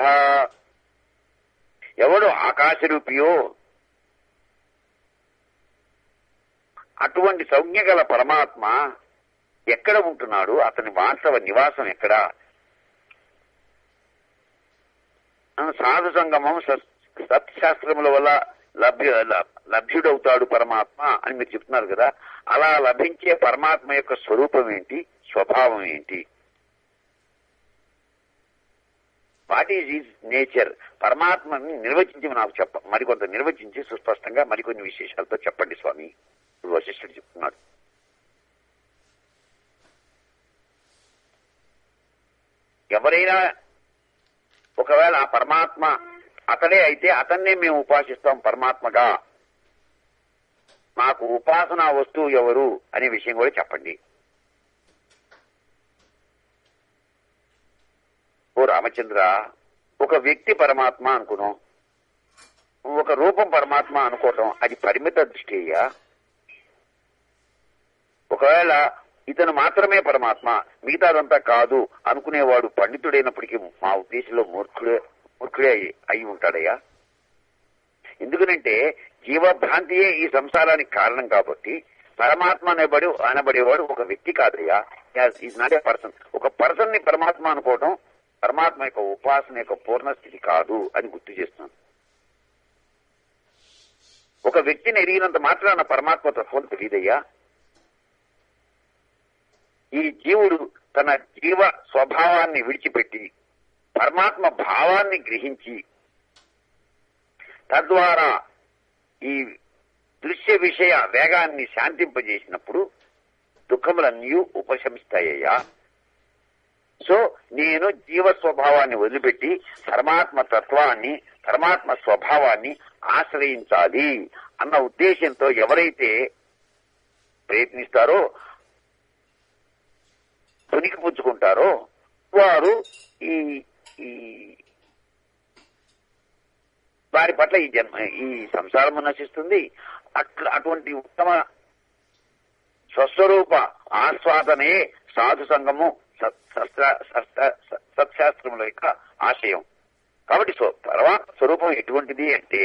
[SPEAKER 1] ఎవడు ఆకాశరూపియో అటువంటి సంజ్ఞ గల పరమాత్మ ఎక్కడ ఉంటున్నాడు అతని వాస్తవ నివాసం ఎక్కడ ఆ, సాధు సంగమం సత్- సత్శాస్త్రముల వల్ల లభ్య ల- లభ్యుడవుతాడు పరమాత్మ అని మీరు చెప్తున్నారు కదా అలా లభించే పరమాత్మ యొక్క స్వరూపం ఏంటి స్వభావం ఏంటి వాట్ ఈజ్ ఈజ్ నేచర్ పరమాత్మని నిర్వచించి నాకు చెప్ప మరికొంత నిర్వచించి సుస్పష్టంగా మరికొన్ని విశేషాలతో చెప్పండి స్వామి ఇప్పుడు వశిష్ఠుడు చెప్తున్నాడు ఎవరైనా ఒకవేళ ఆ పరమాత్మ అతడే అయితే అతన్నే మేము ఉపాసిస్తాం పరమాత్మగా మాకు ఉపాసనా వస్తువు ఎవరు అనే విషయం కూడా చెప్పండి ఓ రామచంద్ర ఒక వ్యక్తి పరమాత్మ అనుకున్నాం ఒక రూపం పరమాత్మ అనుకోవటం అది పరిమిత దృష్టి అయ్యా ఒకవేళ ఇతను మాత్రమే పరమాత్మ మిగతాదంతా కాదు అనుకునేవాడు పండితుడైనప్పటికీ మా ఉద్దేశంలో మూర్ఖుడే మూర్ఖుడే అయి- అయి ఉంటాడయ్యా ఎందుకనంటే జీవభ్రాంతియే ఈ సంసారానికి కారణం కాబట్టి పరమాత్మ అనేబడి అనబడేవాడు ఒక వ్యక్తి కాదయ్యా ఈజ్ నాట్ ఏ పర్సన్ ఒక పర్సన్ ని పరమాత్మ అనుకోవటం పరమాత్మ యొక్క ఉపాసన యొక్క పూర్ణ స్థితి కాదు అని గుర్తు చేస్తున్నాను ఒక వ్యక్తిని ఎరిగినంత మాత్రాన పరమాత్మ తత్వం తెలియదయ్యా ఈ జీవుడు తన జీవ స్వభావాన్ని విడిచిపెట్టి పరమాత్మ భావాన్ని గ్రహించి తద్వారా ఈ దృశ్య విషయ వేగాన్ని శాంతింపజేసినప్పుడు దుఃఖములన్నీ ఉపశమిస్తాయ్యా సో నేను జీవ స్వభావాన్ని వదిలిపెట్టి పరమాత్మ తత్వాన్ని పరమాత్మ స్వభావాన్ని ఆశ్రయించాలి అన్న ఉద్దేశంతో ఎవరైతే ప్రయత్నిస్తారో పునికి పుచ్చుకుంటారో వారు ఈ ఈ వారి పట్ల ఈ జన్మ ఈ సంసారము నశిస్తుంది అట్లా అటువంటి ఉత్తమ స్వస్వరూప ఆస్వాదనే సాధు సంగము సత్- శస్త్ర- శస్త్ర- స- సత్శాస్త్రముల యొక్క ఆశయం కాబట్టి స్వ- పరమాత్మ స్వరూపం ఎటువంటిది అంటే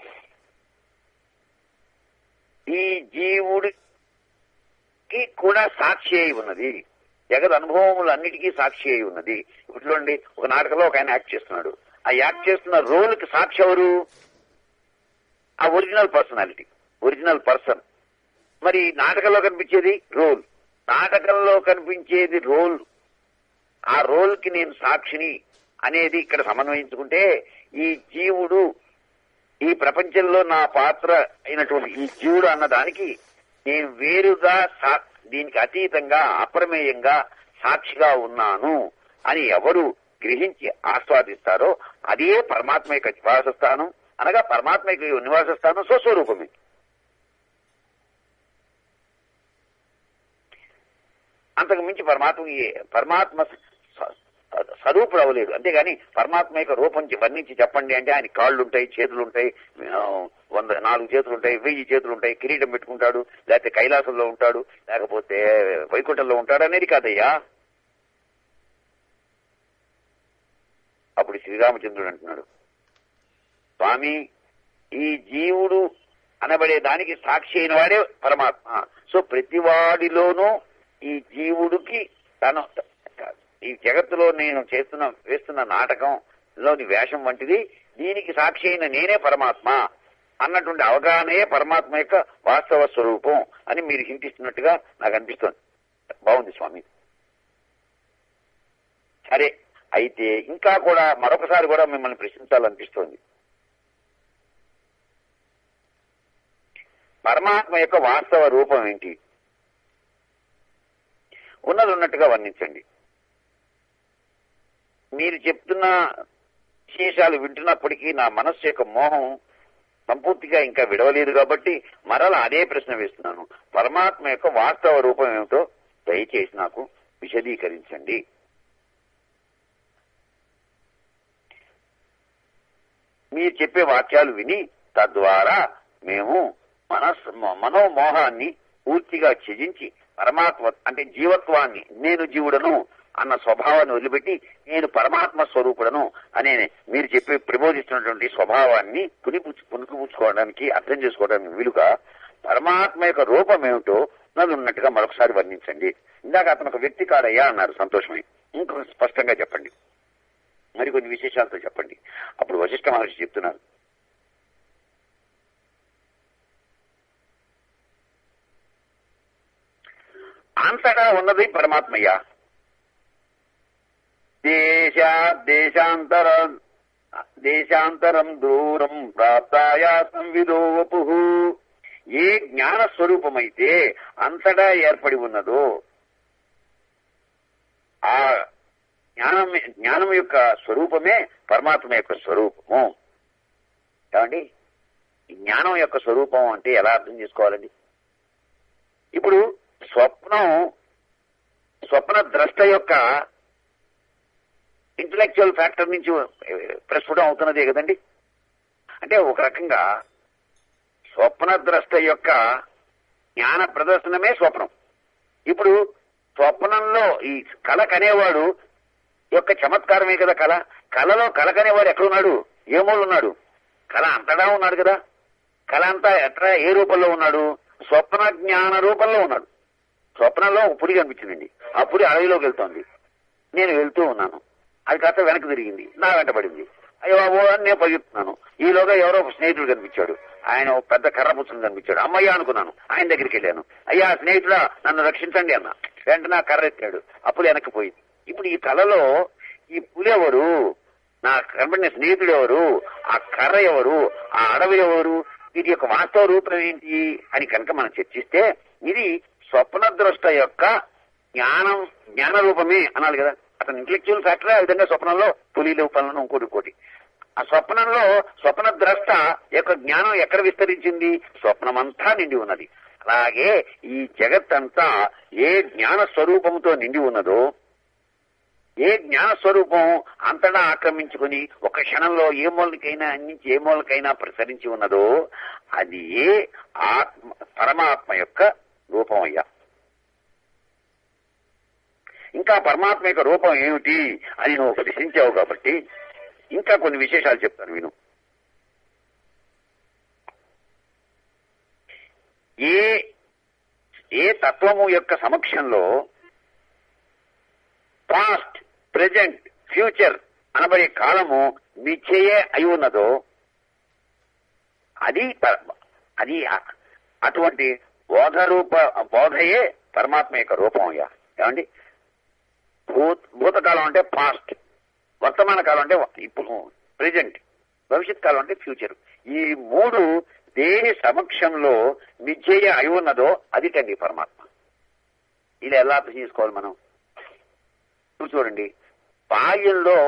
[SPEAKER 1] ఈ జీవుడికి కూడా సాక్షి అయి ఉన్నది జగత్ అనుభవములన్నిటికీ సాక్షి అయి ఉన్నది ఇట్లండి ఒక నాటకంలో ఒక ఆయన యాక్ట్ చేస్తున్నాడు ఆ యాక్ట్ చేస్తున్న రోల్ కి సాక్షి ఎవరు ఆ ఒరిజినల్ పర్సనాలిటీ ఒరిజినల్ పర్సన్ మరి నాటకంలో కనిపించేది రోల్ నాటకంలో కనిపించేది రోల్ ఆ రోల్ కి నేను సాక్షిని అనేది ఇక్కడ సమన్వయించుకుంటే ఈ జీవుడు ఈ ప్రపంచంలో నా పాత్ర అయినటువంటి ఈ జీవుడు అన్న దానికి నేను వేరుగా సా- దీనికి అతీతంగా అప్రమేయంగా సాక్షిగా ఉన్నాను అని ఎవరు గ్రహించి ఆస్వాదిస్తారో అదే పరమాత్మ యొక్క నివాస స్థానం అనగా పరమాత్మ యొక్క నివాస స్థానం స్వస్వరూపమే అంతకు మించి పరమాత్మకి పరమాత్మ స- స్వరూపుడు అవ్వలేదు అంతేగాని పరమాత్మ యొక్క రూపం చి- వర్ణించి చెప్పండి అంటే ఆయన కాళ్ళు ఉంటాయి చేతులు ఉంటాయి ఆ, వంద నాలుగు చేతులు ఉంటాయి వెయ్యి చేతులు ఉంటాయి కిరీటం పెట్టుకుంటాడు లేకపోతే కైలాసంలో ఉంటాడు లేకపోతే వైకుంఠంలో ఉంటాడు అనేది కాదయ్యా అప్పుడు శ్రీరామచంద్రుడు అంటున్నాడు స్వామి ఈ జీవుడు అనబడే దానికి సాక్షి అయిన వాడే పరమాత్మ సో ప్రతి వాడిలోనూ ఈ జీవుడికి తను ఈ జగత్తులో నేను చేస్తున్న వేస్తున్న నాటకంలోని వేషం వంటిది దీనికి సాక్షి అయిన నేనే పరమాత్మ అన్నటువంటి అవగాహనే పరమాత్మ యొక్క వాస్తవ స్వరూపం అని మీరు హింటిస్తున్నట్టుగా నాకు అనిపిస్తుంది బాగుంది స్వామి సరే అయితే ఇంకా కూడా మరొకసారి కూడా మిమ్మల్ని ప్రశ్నించాలనిపిస్తోంది పరమాత్మ యొక్క వాస్తవ రూపం ఏంటి ఉన్నది ఉన్నట్టుగా వర్ణించండి మీరు చెప్తున్న విశేషాలు వింటున్నప్పటికీ నా మనస్సు యొక్క మోహం సంపూర్తిగా ఇంకా విడవలేదు కాబట్టి మరలా అదే ప్రశ్న వేస్తున్నాను పరమాత్మ యొక్క వాస్తవ రూపం ఏమిటో దయచేసి నాకు విశదీకరించండి మీరు చెప్పే వాక్యాలు విని తద్వారా మేము మనస్ మనోమోహాన్ని పూర్తిగా త్యజించి పరమాత్మ అంటే జీవత్వాన్ని నేను జీవుడను అన్న స్వభావాన్ని వదిలిపెట్టి నేను పరమాత్మ స్వరూపుడను అనే మీరు చెప్పి ప్రబోధిస్తున్నటువంటి స్వభావాన్ని పునిపుచ్చు పుణుకుపుచ్చుకోవడానికి అర్థం చేసుకోవడానికి వీలుగా పరమాత్మ యొక్క రూపం ఏమిటో నన్ను ఉన్నట్టుగా మరొకసారి వర్ణించండి ఇందాక అతను ఒక వ్యక్తి కాడయ్యా అన్నారు సంతోషమే ఇంకొక స్పష్టంగా చెప్పండి మరి కొన్ని విశేషాలతో చెప్పండి అప్పుడు వశిష్ఠ మహర్షి చెప్తున్నారు అంతటా ఉన్నది పరమాత్మయ్య దేశ దేశాంతర దేశాంతరం దూరం ప్రాప్తాయా సంవిదో వపు ఏ జ్ఞాన స్వరూపమైతే అంతటా ఏర్పడి ఉన్నదో ఆ జ్ఞానం జ్ఞానం యొక్క స్వరూపమే పరమాత్మ యొక్క స్వరూపము ఏమండి ఈ జ్ఞానం యొక్క స్వరూపం అంటే ఎలా అర్థం చేసుకోవాలండి ఇప్పుడు స్వప్నం స్వప్న ద్రష్ట యొక్క ఇంటలెక్చువల్ ఫ్యాక్టర్ నుంచి ప్రస్ఫుటం అవుతున్నదే కదండి అంటే ఒక రకంగా స్వప్న ద్రష్ట యొక్క జ్ఞాన ప్రదర్శనమే స్వప్నం ఇప్పుడు స్వప్నంలో ఈ కళ కనేవాడు యొక్క చమత్కారమే కదా కళ కళలో కళ కనేవాడు ఎక్కడున్నాడు ఏ మూలు ఉన్నాడు కళ అంతటా ఉన్నాడు కదా కళ అంతా ఎట్లా ఏ రూపంలో ఉన్నాడు స్వప్న జ్ఞాన రూపంలో ఉన్నాడు స్వప్నంలో ఒక పుడి కనిపించిందండి ఆ పుడి అడవిలోకి వెళ్తోంది నేను వెళ్తూ ఉన్నాను అది కాస్త వెనక్కి తిరిగింది నా వెంట పడింది అయ్యో బాబో అని నేను పరిగెత్తున్నాను ఈలోగా ఎవరో ఒక స్నేహితుడు కనిపించాడు ఆయన ఒక పెద్ద కర్ర పుచ్చుకుని కనిపించాడు అమ్మయ్య అనుకున్నాను ఆయన దగ్గరికి వెళ్ళాను అయ్యా స్నేహితుడా నన్ను రక్షించండి అన్న వెంటనే ఆ కర్ర ఎత్తాడు అప్పుడు వెనక్కి పోయింది ఇప్పుడు ఈ కళలో ఈ పులి ఎవరు నా కనబడిన స్నేహితుడు ఎవరు ఆ కర్ర ఎవరు ఆ అడవి ఎవరు వీటి యొక్క వాస్తవ రూపం ఏంటి అని కనుక మనం చర్చిస్తే ఇది స్వప్న ద్రష్ట యొక్క జ్ఞానం జ్ఞాన రూపమే అనాలి కదా అతను ఇంటలెక్చువల్ ఫ్యాక్టర్ ఆ విధంగా స్వప్నంలో పులి రూపంలో ఇంకోటి ఇంకోటి ఆ స్వప్నంలో స్వప్న ద్రష్ట యొక్క జ్ఞానం ఎక్కడ విస్తరించింది స్వప్నమంతా నిండి ఉన్నది అలాగే ఈ జగత్తంతా ఏ జ్ఞాన స్వరూపంతో నిండి ఉన్నదో ఏ జ్ఞాన స్వరూపం అంతటా ఆక్రమించుకుని ఒక క్షణంలో ఏ మూలకైనా అందించి ఏ మూలకైనా ప్రసరించి ఉన్నదో అది ఏ ఆత్మ పరమాత్మ యొక్క రూపం అయ్యా ఇంకా పరమాత్మ యొక్క రూపం ఏమిటి అని నువ్వు ప్రశ్నించావు కాబట్టి ఇంకా కొన్ని విశేషాలు చెప్తాను విను ఏ ఏ తత్వము యొక్క సమక్షంలో పాస్ట్ ప్రజెంట్ ఫ్యూచర్ అనబడే కాలము మిథ్యయే అయి ఉన్నదో అది ప- అది అ- అటువంటి బోధ రూప బోధయే పరమాత్మ యొక్క రూపం అయ్యా ఏమండి భూత భూతకాలం అంటే పాస్ట్ వర్తమాన కాలం అంటే ఇప్పుడు ప్రెజెంట్ భవిష్యత్ కాలం అంటే ఫ్యూచర్ ఈ మూడు దేని సమక్షంలో మిథ్యయ అయి ఉన్నదో అది కండి పరమాత్మ ఇది ఎలా అర్థం చేసుకోవాలి మనం ఇప్పుడు చూడండి బాల్యంలో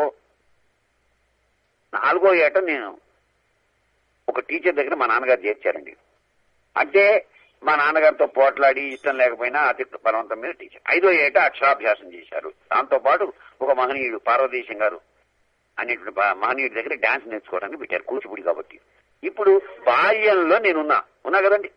[SPEAKER 1] నాలుగో ఏట నేను ఒక టీచర్ దగ్గర మా నాన్నగారు చేర్చారండి అంటే మా నాన్నగారితో పోట్లాడి ఇష్టం లేకపోయినా అతి బలవంతం మీద టీచర్ ఐదో ఏట అక్షరాభ్యాసం చేశారు దాంతో పాటు ఒక మహనీయుడు పార్వతీశం గారు అనేటువంటి బా- మహనీయుడి దగ్గర డాన్స్ నేర్చుకోవడానికి పెట్టారు కూచిపూడి కాబట్టి ఇప్పుడు బాల్యంలో నేనున్నా ఉన్నా కదండి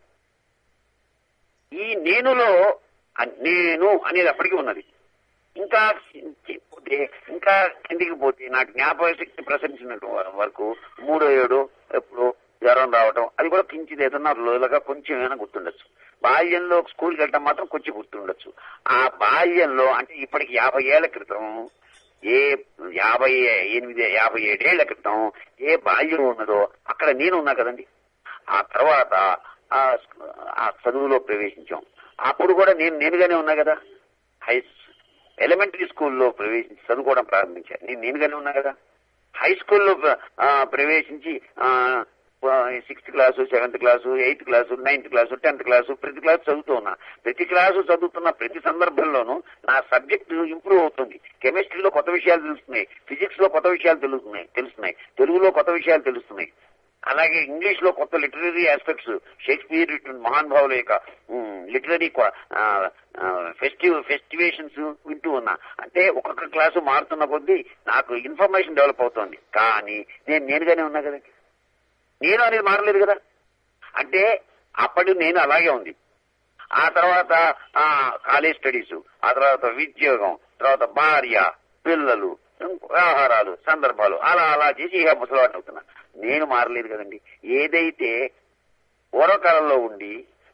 [SPEAKER 1] ఈ నేనులో ఆ నేను అనేది అప్పటికి ఉన్నది ఇంకా చి- పోతే ఇంకా కిందికి పోతే నా జ్ఞాపక శక్తి ప్రసరించినట్టు వరకు మూడో ఏడు ఎప్పుడు జ్వరం రావటం అది కూడా కించిది ఏదన్నా లోలుగా కొంచెం ఏమైనా గుర్తుండొచ్చు బాల్యంలో స్కూల్కి వెళ్ళటం మాత్రం కొంచెం గుర్తుండొచ్చు ఆ బాల్యంలో అంటే ఇప్పటికి యాభై ఏళ్ల క్రితం ఏ యాభై ఎనిమిది యాభై ఏడేళ్ల క్రితం ఏ బాల్యం ఉన్నదో అక్కడ నేను ఉన్నా కదండి ఆ తర్వాత ఆ ఆ చదువులో ప్రవేశించాం అప్పుడు కూడా నేను నేనుగానే ఉన్నా కదా హై ఎలిమెంటరీ స్కూల్లో ప్రవేశించి చదువుకోవడం ప్రారంభించాను నేను నేనుగానే ఉన్నా కదా హై స్కూల్లో ప్ర- ఆ, ప్రవేశించి sixth class seventh class eighth class ninth class tenth class ప్రతి క్లాసు చదువుతూ ఉన్నా ప్రతి క్లాసు చదువుతున్న ప్రతి సందర్భంలోనూ నా సబ్జెక్ట్ ఇంప్రూవ్ అవుతుంది కెమిస్ట్రీలో కొత్త విషయాలు తెలుస్తున్నాయి ఫిజిక్స్ లో కొత్త విషయాలు తెలుస్తున్నాయి తెలుస్తున్నాయి తెలుగులో కొత్త విషయాలు తెలుస్తున్నాయి అలాగే ఇంగ్లీష్ లో కొత్త లిటరరీ ఆస్పెక్ట్స్ షేక్స్పియర్ ఇటువంటి మహానుభావుల యొక్క లిటరరీ ఫెస్టివ్ ఫెస్టివేషన్స్ వింటూ ఉన్నా అంటే ఒక్కొక్క క్లాసు మారుతున్న కొద్దీ నాకు ఇన్ఫర్మేషన్ డెవలప్ అవుతోంది కానీ నేను నేనుగానే ఉన్నా కదండి నేను అనేది మారలేదు కదా అంటే అప్పటి నేను అలాగే ఉంది ఆ తర్వాత ఆ కాలేజ్ స్టడీస్ ఆ తర్వాత ఉద్యోగం తర్వాత భార్య పిల్లలు వ్యవహారాలు సందర్భాలు అలా అలా చేసి ఇక ముసలివాడిని అవుతున్నా నేను మారలేదు కదండి ఏదైతే పూర్వకాలంలో ఉండి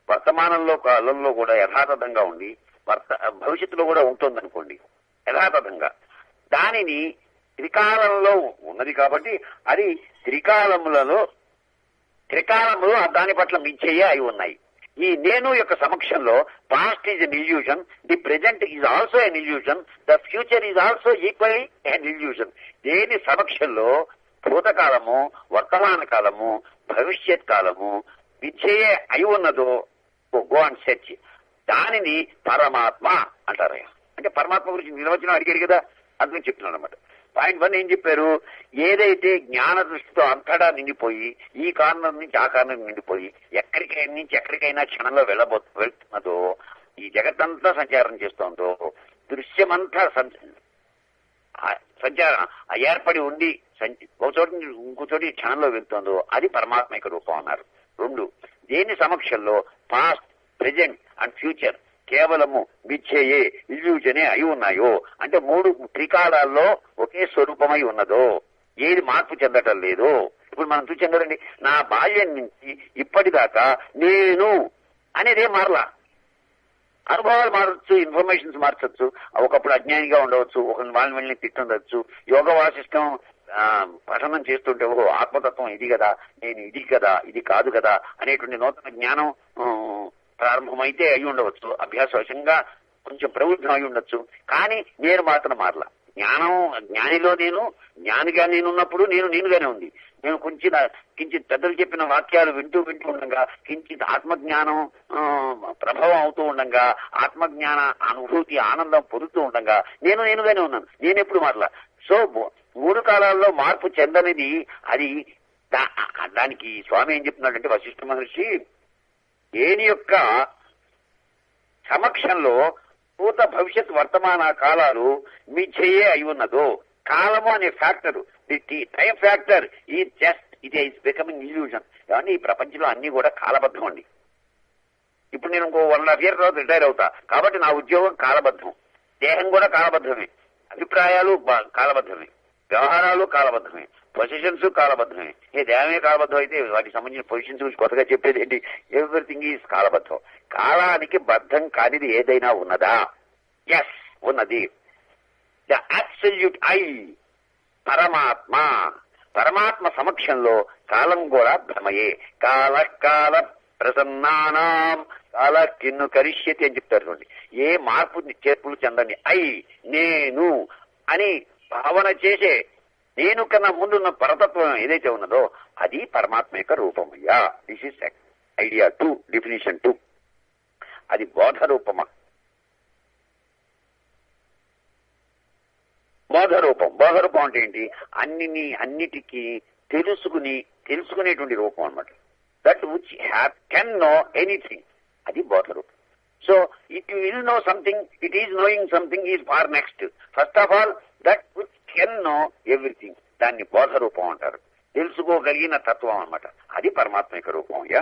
[SPEAKER 1] వర్తమానంలో కాలంలో కూడా యథాతథంగా ఉండి వర్త భవిష్యత్తులో కూడా ఉంటుందనుకోండి యథాతథంగా దానిని త్రికాలంలో ఉన్నది కాబట్టి అది త్రికాలములలో త్రికాలములు దాని పట్ల మించేయే అయి ఉన్నాయి ఈ నేను యొక్క సమక్షంలో past is an illusion the present is also an illusion the future is also equally an illusion దేని సమక్షంలో భూతకాలము వర్తమాన కాలము భవిష్యత్ కాలము మిథ్యయే అయి ఉన్నదో గో అండ్ సెర్చ్ దానిని పరమాత్మ అంటారు అంటే పరమాత్మ గురించి నిర్వచనం అడిగాడు కదా అందుకని చెప్తున్నాను అనమాట పాయింట్ వన్ ఏం చెప్పారు ఏదైతే జ్ఞాన దృష్టితో అంతటా నిండిపోయి ఈ కారణం నుంచి ఆ కారణం నిండిపోయి ఎక్కడికైనా నుంచి ఎక్కడికైనా క్షణంలో వెళ్ళబో వెళ్తున్నదో ఈ జగత్తంతా సంచారం చేస్తోందో దృశ్యమంతా సంచ- ఆ సంచారం ఆ ఏర్పడి ఉండి సంచ- ఒక చోటు నుంచి ఇంకో చోటి క్షణంలో వెళ్తుందో అది పరమాత్మ యొక్క రూపం అన్నారు రెండు దేని సమక్షంలో పాస్ట్ ప్రెజెంట్ అండ్ ఫ్యూచర్ కేవలము మిథ్యయే ఇల్యూజనే అయి ఉన్నాయో అంటే మూడు త్రికాలాల్లో ఒకే స్వరూపమై ఉన్నదో ఏది మార్పు చెందటం లేదు ఇప్పుడు మనం చూసాం కదండి నా బాల్యం నుంచి ఇప్పటిదాకా నేను అనేదే మారలా అనుభవాలు మారచ్చు ఇన్ఫర్మేషన్స్ మార్చచ్చు ఒకప్పుడు అజ్ఞానిగా ఉండవచ్చు ఒక వాళ్ళని వెళ్ళి తిట్టుండొచ్చు యోగ వాసిష్టం ఆ, పఠనం చేస్తుంటే ఓహో ఆత్మతత్వం ఇది కదా నేను ఇది కదా ఇది కాదు కదా అనేటువంటి నూతన జ్ఞానం ఆ, ప్రారంభమైతే అయి ఉండవచ్చు అభ్యాసవశంగా కొంచెం ప్రవృద్ధం అయి ఉండొచ్చు కానీ నేను మాత్రం మారలా జ్ఞానం జ్ఞానిలో నేను జ్ఞానిగా నేనున్నప్పుడు నేను నేనుగానే ఉంది నేను కొంచెం కించిత్ పెద్దలు చెప్పిన వాక్యాలు వింటూ వింటూ ఉండగా కించిత్ ఆత్మజ్ఞానం ఆ, ప్రభావం అవుతూ ఉండగా ఆత్మజ్ఞాన అనుభూతి ఆనందం పొందుతూ ఉండగా నేను నేనుగానే ఉన్నాను నేను ఎప్పుడు మారలా సో మూ- మూడు కాలాల్లో మార్పు చెందనిది అది దా- దానికి స్వామి ఏం చెప్తున్నాడంటే వశిష్ఠ మహర్షి దేని యొక్క సమక్షంలో భూత భవిష్యత్ వర్తమాన కాలాలు మిథ్యయే అయి ఉన్నదో కాలము అనే ఫ్యాక్టర్ ది టైం ఫ్యాక్టర్ ఈ just it is becoming illusion కానీ ఈ ప్రపంచంలో అన్ని కూడా కాలబద్ధం అండి ఇప్పుడు నేను ఇంకో వన్ హాఫ్ ఇయర్ తర్వాత రిటైర్ అవుతా కాబట్టి నా ఉద్యోగం కాలబద్ధం దేహం కూడా కాలబద్ధమే అభిప్రాయాలు బా- కాలబద్ధమే వ్యవహారాలు కాలబద్ధమే పొజిషన్స్ కాలబద్ధమే ఏ దేహమే కాలబద్ధం అయితే వాటికి సంబంధించిన పొజిషన్స్ గురించి కొత్తగా చెప్పేది ఏంటి ఎవ్రీథింగ్ ఈజ్ కాలబద్ధం కాలానికి బద్ధం కానిది ఏదైనా ఉన్నదా ఎస్ ఉన్నది ద అబ్సల్యూట్ ఐ పరమాత్మ పరమాత్మ సమక్షంలో కాలం కూడా భ్రమయే కాల కాల ప్రసన్నానాం కాల కిన్ను కరిష్యతి అని చెప్తారు చూడండి ఏ మార్పు చేర్పులు చెందని ఐ నేను అని భావన చేసే నేను కన్నా ముందున్న పరతత్వం ఏదైతే ఉన్నదో అది పరమాత్మ యొక్క రూపమయ్యా this is idea two definition two అది బోధ రూపమా బోధ రూపం బోధ రూపం అంటే ఏంటి అన్నిని అన్నిటికీ తెలుసుకుని తెలుసుకునేటువంటి రూపం అన్నమాట that which have can know anything అది బోధ రూపం so it will know something it is knowing something is far next first of all that which can know everything దాన్ని బోధ రూపం అంటారు తెలుసుకోగలిగిన తత్వం అన్నమాట అది పరమాత్మ యొక్క రూపం యా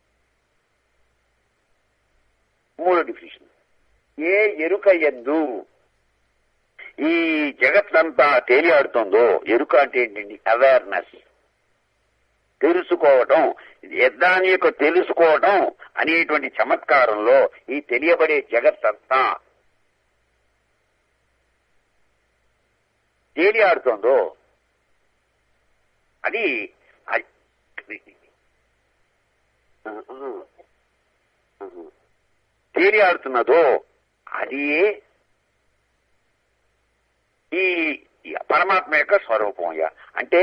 [SPEAKER 1] మూడో డిఫినేషన్ ఏ ఎరుక ఎందు ఈ జగత్తంతా తేలియాడుతుందో ఎరుక అంటే ఏంటండి అవేర్నెస్ తెలుసుకోవటం యద్దాని యొక్క తెలుసుకోవటం అనేటువంటి చమత్కారంలో ఈ తెలియబడే జగత్తంతా తేలియాడుతోందో అది అది- తేలియాడుతున్నదో అది ఈ ఈ పరమాత్మ యొక్క స్వరూపం అయ్యా అంటే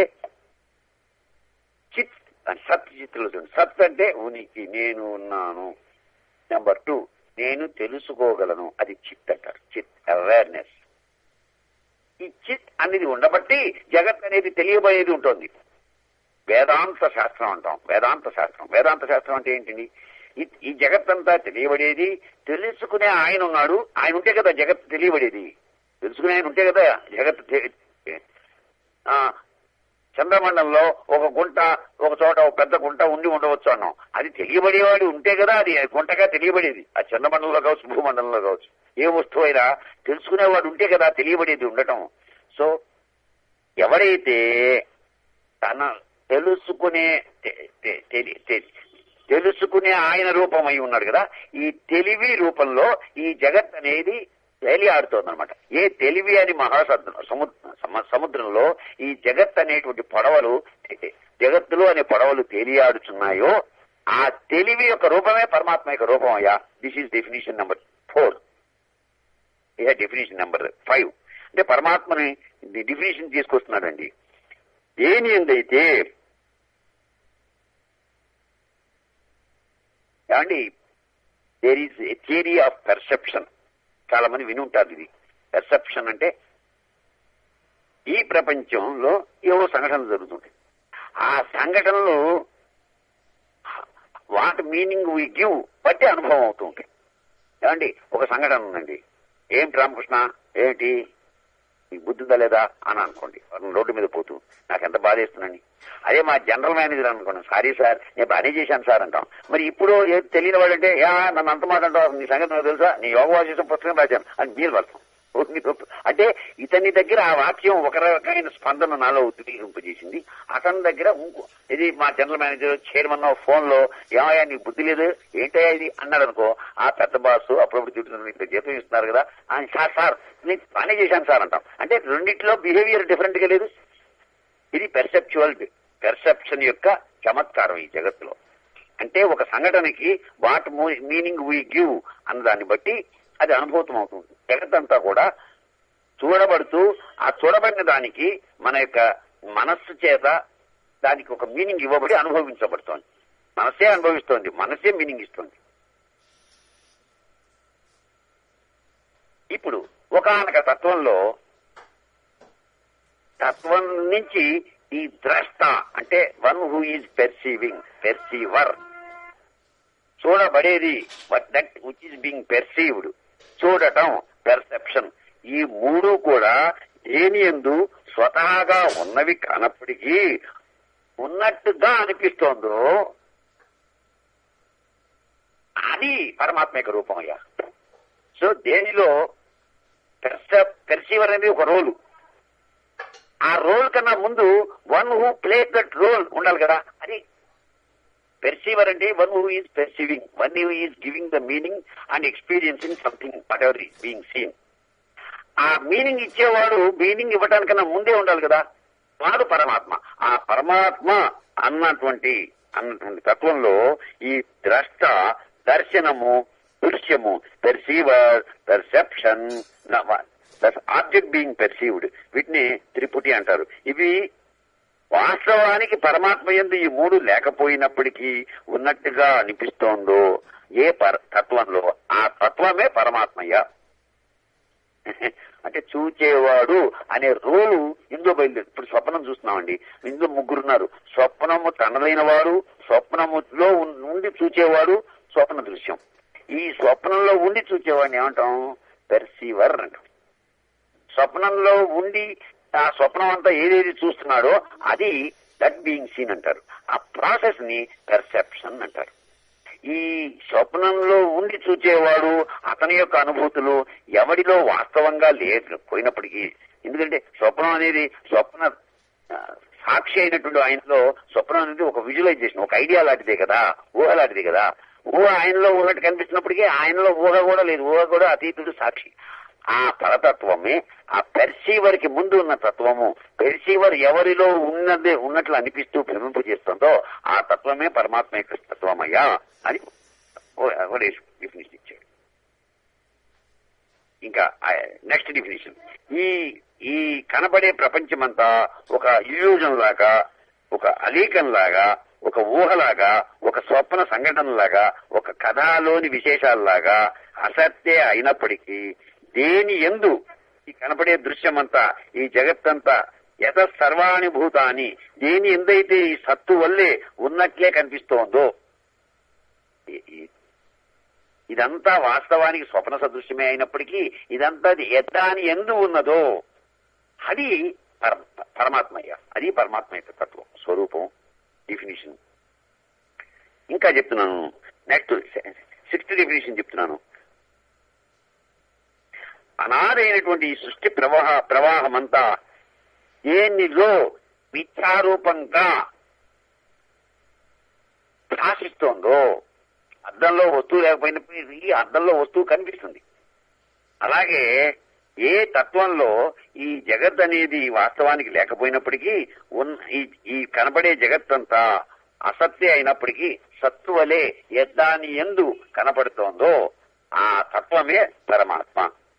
[SPEAKER 1] చిత్ సత్ చిత్తులు చూడండి. సత్ అంటే ఉనికి నేను ఉన్నాను నెంబర్ టూ నేను తెలుసుకోగలను అది చిత్ అంటారు చిత్ అవేర్నెస్ ఈ చిత్ అనేది ఉండబట్టి జగత్ అనేది తెలియబోయేది ఉంటుంది వేదాంత శాస్త్రం అంటాం వేదాంత శాస్త్రం వేదాంత శాస్త్రం అంటే ఏంటిది ఈ- ఈ జగత్తంతా తెలియబడేది తెలుసుకునే ఆయన ఉన్నాడు ఆయన ఉంటే కదా జగత్ తెలియబడేది తెలుసుకునే ఆయన ఉంటే కదా జగత్ తె- ఆ, చంద్రమండలంలో ఒక గుంట ఒక చోట ఒక పెద్ద గుంట ఉండి ఉండవచ్చు అన్నాం అది తెలియబడేవాడు ఉంటే కదా అది గుంటగా తెలియబడేది ఆ చంద్రమండలంలో కావచ్చు భూమండలంలో కావచ్చు ఏ వస్తువు అయినా తెలుసుకునేవాడు ఉంటే కదా తెలియబడేది ఉండటం సో ఎవరైతే తన తెలుసుకునే తె- తె- తెలి- తె- తెలుసుకునే ఆయన రూపం అయి ఉన్నాడు కదా ఈ తెలివి రూపంలో ఈ జగత్ అనేది తేలియాడుతోందనమాట ఏ తెలివి అని మహాసముద్రం సముద్ర సముద్రంలో ఈ జగత్ అనేటువంటి పడవలు జగత్తులో అనే పడవలు తేలియాడుచున్నాయో ఆ తెలివి యొక్క రూపమే పరమాత్మ యొక్క రూపం అయ్యా this is definition number four ఇక డెఫినేషన్ నెంబర్ ఫైవ్ అంటే పరమాత్మని డెఫినేషన్ తీసుకొస్తున్నాడండి దేని ఎందైతే ఏమండి there is a theory of perception చాలా మంది విని ఉంటారు ఇది పెర్సెప్షన్ అంటే ఈ ప్రపంచంలో ఏవో సంఘటనలు జరుగుతుంటాయి ఆ సంఘటనలు వాట్ మీనింగ్ వి గివ్ బట్టి అనుభవం అవుతూ ఉంటాయి ఏమండి ఒక సంఘటన ఉందండి ఏంటి రామకృష్ణ ఏంటి నీకు బుద్ధి ఉందా లేదా అని అనుకోండి అతను రోడ్డు మీద పోతూ నాకు ఎంత బాధ వేస్తుందండి అదే మా జనరల్ మేనేజర్ అనుకోండి సారీ సార్ నేను బాగానే చేశాను సార్ అంటాం మరి ఇప్పుడు ఏది తెలియని వాడంటే యా నన్ను అంత మాట అంటావు నీ సంగతి నాకు తెలుసా నీ యోగ వాసిసం పుస్తకం రాశాను అని మీరు వెళ్తాం అంటే ఇతని దగ్గర ఆ వాక్యం ఒక రకమైన స్పందన నాలో ఉద్రేకింపజేసింది అతని దగ్గర ఇంకో ఇది మా జనరల్ మేనేజర్ చైర్మన్ ఫోన్ లో ఏమయ్యా నీకు బుద్ధి లేదు ఏంటయ్యా ఇది అన్నాడు అనుకో ఆ పెద్ద బాస్ అప్పుడప్పుడు తిట్టుతున్నారు ఇంత జీతం ఇస్తున్నారు కదా ఆయన సార్ సార్ నేను పని చేశాను సార్ అంటాం అంటే రెండిట్లో బిహేవియర్ డిఫరెంట్ గా లేదు ఇది పెర్సెప్చువల్ పెర్సెప్షన్ యొక్క చమత్కారం ఈ జగత్తులో అంటే ఒక సంఘటనకి వాట్ మీనింగ్ వీ గివ్ అన్న దాన్ని బట్టి అది అనుభూతం అవుతుంది జగత్తంతా కూడా చూడబడుతూ ఆ చూడబడిన దానికి మన యొక్క మనస్సు చేత దానికి ఒక మీనింగ్ ఇవ్వబడి అనుభవించబడుతోంది మనసే అనుభవిస్తోంది మనసే మీనింగ్ ఇస్తుంది ఇప్పుడు ఒకనొక తత్వంలో తత్వం నుంచి ఈ ద్రష్ట అంటే one who is perceiving perceiver చూడబడేది but that which is being perceived చూడటం పెర్సెప్షన్ ఈ మూడు కూడా దేని ఎందు స్వతహాగా ఉన్నవి కానప్పటికీ ఉన్నట్టుగా అనిపిస్తోందో అది పరమాత్మ యొక్క రూపం అయ్యా సో దేనిలో పెర్సీవర్ అనేది ఒక రోలు ఆ రోల్ కన్నా ముందు one who play that role ఉండాలి కదా అది పెర్సీవర్ అంటే one who is perceiving one who is giving the meaning and experiencing something whatever is being seen ఆ మీనింగ్ ఇచ్చేవాడు మీనింగ్ ఇవ్వడానికన్నా ముందే ఉండాలి కదా వాడు పరమాత్మ ఆ పరమాత్మ అన్నటువంటి అన్నటువంటి తత్వంలో ఈ ద్రష్ట దర్శనము దృశ్యము perceiver perception object being perceived వీటిని త్రిపుటి అంటారు ఇవి వాస్తవానికి పరమాత్మ ఎందు ఈ మూడు లేకపోయినప్పటికీ ఉన్నట్టుగా అనిపిస్తోందో ఏ పర తత్వంలో ఆ తత్వమే పరమాత్మయ్య అంటే చూచేవాడు అనే రోలు ఇందులో బయలుదేరు ఇప్పుడు స్వప్నం చూస్తున్నామండి ఇందులో ముగ్గురున్నారు స్వప్నము తనదైన వాడు స్వప్నములో ఉండి చూచేవాడు స్వప్న దృశ్యం ఈ స్వప్నంలో ఉండి చూచేవాడిని ఏమంటాం పెర్సీవర్ అంటాం స్వప్నంలో ఉండి ఆ స్వప్నం అంతా ఏదేది చూస్తున్నాడో అది దట్ బీయింగ్ సీన్ అంటారు ఆ ప్రాసెస్ ని పెర్సెప్షన్ అంటారు ఈ స్వప్నంలో ఉండి చూచేవాడు అతని యొక్క అనుభూతులు ఎవడిలో వాస్తవంగా లేకపోయినప్పటికీ ఎందుకంటే స్వప్నం అనేది స్వప్న సాక్షి అయినటువంటి ఆయనలో స్వప్నం అనేది ఒక విజువలైజేషన్ ఒక ఐడియా లాంటిదే కదా ఊహ లాంటిది కదా ఊహ ఆయనలో ఉన్నట్టు కనిపిస్తున్నప్పటికీ ఆయనలో ఊహ కూడా లేదు ఊహ కూడా అతీతుడు సాక్షి ఆ పరతత్వమే ఆ పెర్సీవర్ కి ముందు ఉన్న తత్వము పెర్సీవర్ ఎవరిలో ఉన్నదే ఉన్నట్లు అనిపిస్తూ భ్రమింపు చేస్తుందో ఆ తత్వమే పరమాత్మ యొక్క తత్వమయ్యా అని డెఫినేషన్ ఇచ్చాడు ఇంకా నెక్స్ట్ డెఫినేషన్ ఈ ఈ కనబడే ప్రపంచమంతా ఒక ఇల్యూజన్ లాగా ఒక అలీకం లాగా ఒక ఊహలాగా ఒక స్వప్న సంఘటనలాగా ఒక కథలోని విశేషాల్లాగా అసత్తే అయినప్పటికీ దేని ఎందు ఈ కనపడే దృశ్యమంతా ఈ జగత్తంతా యథ సర్వానుభూతాన్ని దేని ఎందైతే ఈ సత్తు వల్లే ఉన్నట్లే కనిపిస్తోందో ఇదంతా వాస్తవానికి స్వప్న సదృశ్యమే అయినప్పటికీ ఇదంతా ఎద్దాని ఎందు ఉన్నదో అది పరమాత్మయ్య అది పరమాత్మ యొక్క తత్వం స్వరూపం డెఫినేషన్ ఇంకా చెప్తున్నాను నెక్స్ట్ సిక్స్త్ డెఫినేషన్ చెప్తున్నాను అనాదైనటువంటి ఈ సృష్టి ప్రవాహ ప్రవాహమంతా దేనిలో మిథ్యారూపంగా భాషిస్తోందో అద్దంలో వస్తువు లేకపోయినప్పటికీ అద్దంలో వస్తువు కనిపిస్తుంది అలాగే ఏ తత్వంలో ఈ జగత్ అనేది వాస్తవానికి లేకపోయినప్పటికీ ఉన్న ఈ- ఈ కనబడే జగత్తంతా అసత్య అయినప్పటికీ సత్తు వలె యద్దాని ఎందు కనపడుతోందో ఆ తత్వమే పరమాత్మ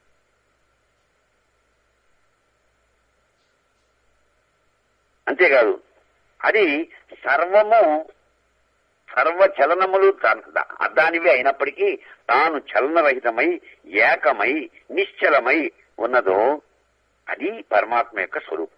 [SPEAKER 1] అంతేకాదు అది సర్వము సర్వ చలనములు తా- అద్దానివి అయినప్పటికీ తాను చలనరహితమై ఏకమై నిశ్చలమై ఉన్నదో అది పరమాత్మ యొక్క స్వరూపం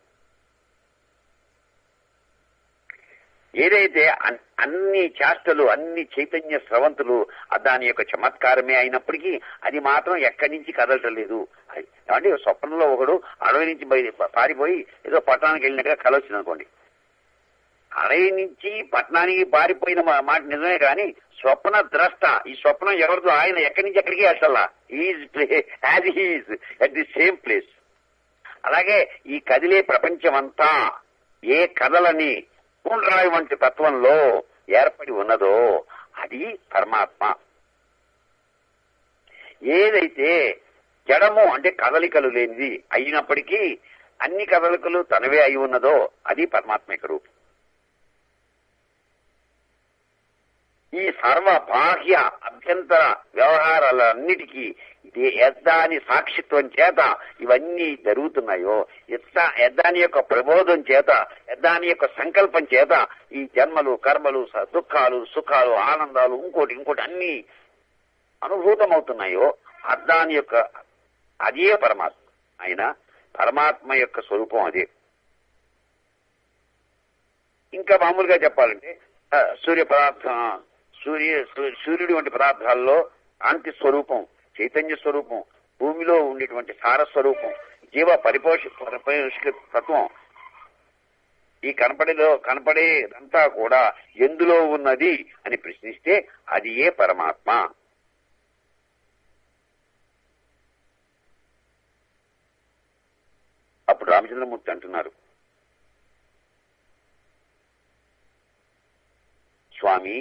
[SPEAKER 1] ఏదైతే అన్- అన్ని చేష్టలు అన్ని చైతన్య స్రవంతులు ఆ దాని యొక్క చమత్కారమే అయినప్పటికీ అది మాత్రం ఎక్కడి నుంచి కదలటం లేదు అది- అంటే స్వప్నంలో ఒకడు అడవి నుంచి బయట పారిపోయి ఏదో పట్టణానికి వెళ్ళినట్టుగా కల వచ్చింది అనుకోండి అడవి నుంచి పట్టణానికి పారిపోయిన మా- మాట నిజమే కానీ స్వప్న ద్రష్ట ఈ స్వప్నం ఎవరిదో ఆయన ఎక్కడి నుంచి ఎక్కడికి వెళ్ళాలా is as he's at the same place అలాగే ఈ కదిలే ప్రపంచం అంతా ఏ కథలని పూండ్రాయి వంటి తత్వంలో ఏర్పడి ఉన్నదో అది పరమాత్మ ఏదైతే జడము అంటే కదలికలు లేనిది అయినప్పటికీ అన్ని కదలికలు తనవే అయి ఉన్నదో అది పరమాత్మ యొక్క రూపం ఈ సర్వ బాహ్య అభ్యంతర వ్యవహారాలన్నిటికీ ఇది ఎద్దాని సాక్షిత్వం చేత ఇవన్నీ జరుగుతున్నాయో ఎత్త ఎద్దాని యొక్క ప్రబోధం చేత ఎద్దాని యొక్క సంకల్పం చేత ఈ జన్మలు కర్మలు స- దుఃఖాలు సుఖాలు ఆనందాలు ఇంకోటి ఇంకోటి అన్ని అనుభూతమవుతున్నాయో అద్దాని యొక్క అదే పరమాత్మ ఆయన పరమాత్మ యొక్క స్వరూపం అదే ఇంకా మామూలుగా చెప్పాలంటే ఆ, సూర్య పదార్థం సూర్య సూ- సూర్యుడి వంటి పదార్థాల్లో కాంతి స్వరూపం చైతన్య స్వరూపం భూమిలో ఉండేటువంటి సార స్వరూపం జీవ పరిపోష పరిపోషక తత్వం ఈ కనపడేలో కనపడేదంతా కూడా ఎందులో ఉన్నది అని ప్రశ్నిస్తే అది ఏ పరమాత్మ అప్పుడు రామచంద్రమూర్తి అంటున్నారు స్వామి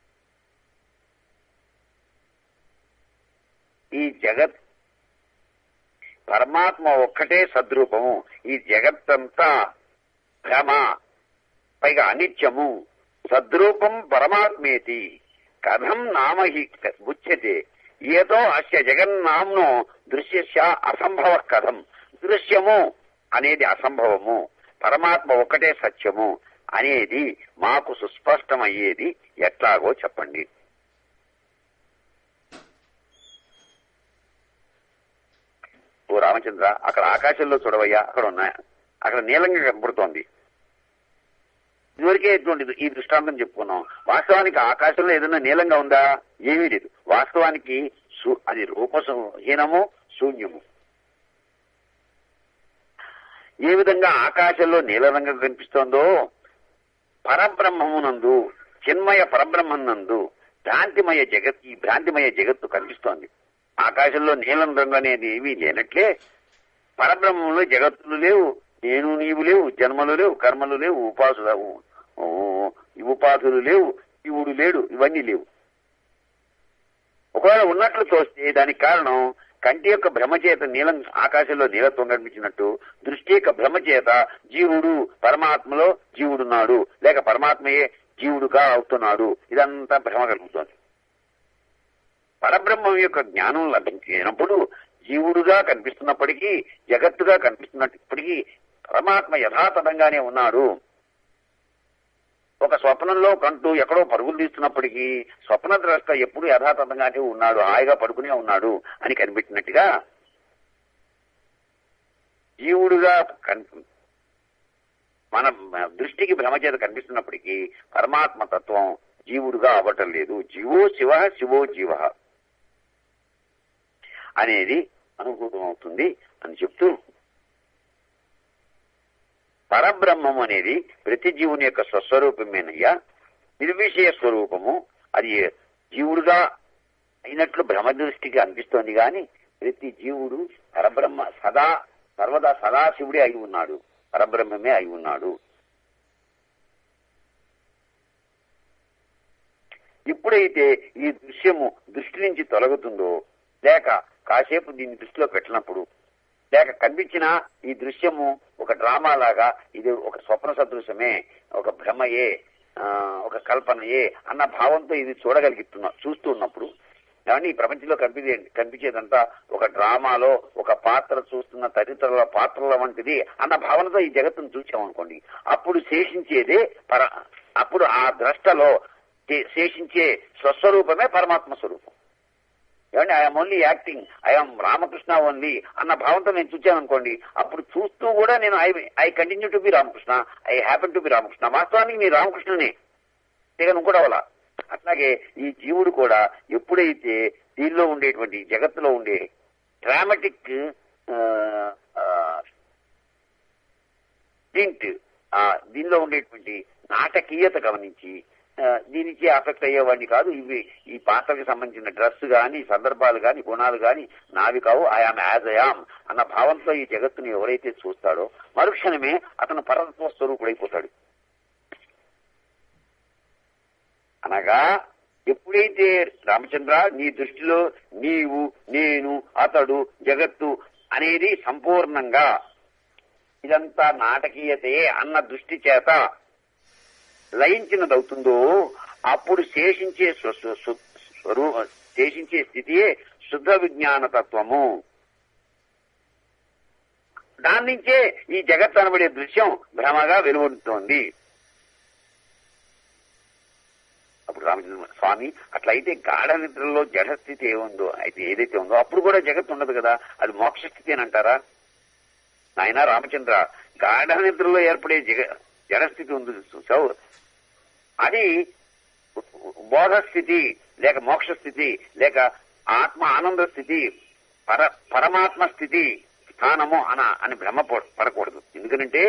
[SPEAKER 1] ఈ జగత్ పరమాత్మ ఒక్కటే సద్రూపము ఈ జగత్తంతా భ్రమ పైగా అనిత్యము సద్రూపం పరమాత్మేతి కథం నామహి ఉచ్యతే ఏదో అస్య జగన్నామ్నో దృశ్యస్య అసంభవ కథం దృశ్యము అనేది అసంభవము పరమాత్మ ఒక్కటే సత్యము అనేది మాకు సుస్పష్టమయ్యేది ఎట్లాగో చెప్పండి ఓ రామచంద్ర అక్కడ ఆకాశంలో చూడవయ్యా అక్కడ ఉన్నాయా అక్కడ నీలంగా కనపడుతోంది ఇదివరకే ఇటువంటి ఈ దృష్టాంతం చెప్పుకున్నాం వాస్తవానికి ఆకాశంలో ఏదైనా నీలంగా ఉందా ఏమీ లేదు వాస్తవానికి సు- అది రూపహీనము శూన్యము ఏ విధంగా ఆకాశంలో నీలరంగం కనిపిస్తోందో పరబ్రహ్మమునందు చిన్మయ పరబ్రహ్మనందు భ్రాంతిమయ జగత్ ఈ భ్రాంతిమయ జగత్తు కనిపిస్తోంది ఆకాశంలో నీలం రంగు అనేది ఏమీ లేనట్లే పరబ్రహ్మంలో జగత్తులు లేవు నేను నీవు లేవు జన్మలు లేవు కర్మలు లేవు ఉపాసులు ఓ, ఈ ఉపాధులు లేవు శివుడు లేడు ఇవన్నీ లేవు ఒకవేళ ఉన్నట్లు తోస్తే దానికి కారణం కంటి యొక్క భ్రమ చేత నీలం ఆకాశంలో నీలత్వం కనిపించినట్టు దృష్టి యొక్క భ్రమ చేత జీవుడు పరమాత్మలో జీవుడున్నాడు లేక పరమాత్మయే జీవుడుగా అవుతున్నాడు ఇదంతా భ్రమ కలుగుతోంది పరబ్రహ్మం యొక్క జ్ఞానం లభించినప్పుడు జీవుడుగా కనిపిస్తున్నప్పటికీ జగత్తుగా కనిపిస్తున్నప్పటికీ పరమాత్మ యథాతథంగానే ఉన్నాడు ఒక స్వప్నంలో కంటూ ఎక్కడో పరుగులు తీస్తున్నప్పటికీ స్వప్న ద్రష్ట ఎప్పుడు యథాతథంగానే ఉన్నాడు హాయిగా పడుకునే ఉన్నాడు అని కనిపెట్టినట్టుగా జీవుడుగా కన్- మన దృష్టికి భ్రమ చేత కనిపిస్తున్నప్పటికీ పరమాత్మ తత్వం జీవుడుగా అవ్వటం లేదు జీవో శివ శివో జీవ అనేది అనుభూతం అవుతుంది అని చెప్తూ పరబ్రహ్మం అనేది ప్రతి జీవుని యొక్క స్వస్వరూపమేనయ్యా నిర్విషయ స్వరూపము అది జీవుడుగా అయినట్లు భ్రమ దృష్టికి అనిపిస్తోంది గాని ప్రతి జీవుడు పరబ్రహ్మ సదా సర్వదా సదాశివుడే అయి ఉన్నాడు పరబ్రహ్మమే అయి ఉన్నాడు ఎప్పుడైతే ఈ దృశ్యము దృష్టి నుంచి తొలగుతుందో లేక కాసేపు దీన్ని దృష్టిలో పెట్టినప్పుడు లేక కనిపించిన ఈ దృశ్యము ఒక డ్రామా లాగా ఇది ఒక స్వప్న సదృశ్యమే ఒక భ్రమయే ఆ, ఒక కల్పనయే అన్న భావంతో ఇది చూడగలుగుతున్నా చూస్తూ ఉన్నప్పుడు ఏమంటే ఈ ప్రపంచంలో కనిపించే కనిపించేదంతా ఒక డ్రామాలో ఒక పాత్ర చూస్తున్న తదితరుల పాత్రల వంటిది అన్న భావనతో ఈ జగత్తును చూసామనుకోండి అప్పుడు శేషించేదే పర అప్పుడు ఆ ద్రష్టలో శే- శేషించే స్వస్వరూపమే పరమాత్మ స్వరూపం ఏమండి I'm only acting I'm Ramakrishna only అన్న భావంతో నేను చూచాను అనుకోండి అప్పుడు చూస్తూ కూడా నేను I I continue to be Ramakrishna I happen to be Ramakrishna వాస్తవానికి నేను రామకృష్ణుని తెగను కూడా అలా అట్లాగే ఈ జీవుడు కూడా ఎప్పుడైతే దీనిలో ఉండేటువంటి ఈ జగత్తులో ఉండే డ్రామాటిక్ డింట్ ఆ దీనిలో ఉండేటువంటి నాటకీయత గమనించి ఆ, దీనికి అఫెక్ట్ అయ్యేవాడిని కాదు ఇవి ఈ పాత్రకి సంబంధించిన డ్రెస్ గాని సందర్భాలు గాని గుణాలు గాని నావి కావు ఐఆమ్ యాజ్ ఐఆమ్ అన్న భావంతో ఈ జగత్తుని ఎవరైతే చూస్తాడో మరుక్షణమే అతను పరతత్వ స్వరూపుడైపోతాడు అనగా ఎప్పుడైతే రామచంద్ర నీ దృష్టిలో నీవు నేను అతడు జగత్తు అనేది సంపూర్ణంగా ఇదంతా నాటకీయతే అన్న దృష్టి చేత లయించినదవుతుందో అప్పుడు శేషించే స్వ- స్వ- స్వ- స్వరూ- శేషించే స్థితియే శుద్ధ విజ్ఞాన తత్వము దాని నుంచే ఈ జగత్ అనబడే దృశ్యం భ్రమగా వెలువడుతోంది అప్పుడు రామచంద్ర స్వామి అట్లయితే గాఢ నిద్రలో జడస్థితి ఏముందో అయితే ఏదైతే ఉందో అప్పుడు కూడా జగత్ ఉండదు కదా అది మోక్ష స్థితి అని అంటారా నాయన రామచంద్ర గాఢ నిద్రలో ఏర్పడే జగ జడస్థితి ఉంది చూసావు అది బోధ స్థితి లేక మోక్ష స్థితి లేక ఆత్మ ఆనంద స్థితి పర పరమాత్మ స్థితి స్థానము అన అని భ్రమ ప- పడకూడదు ఎందుకంటే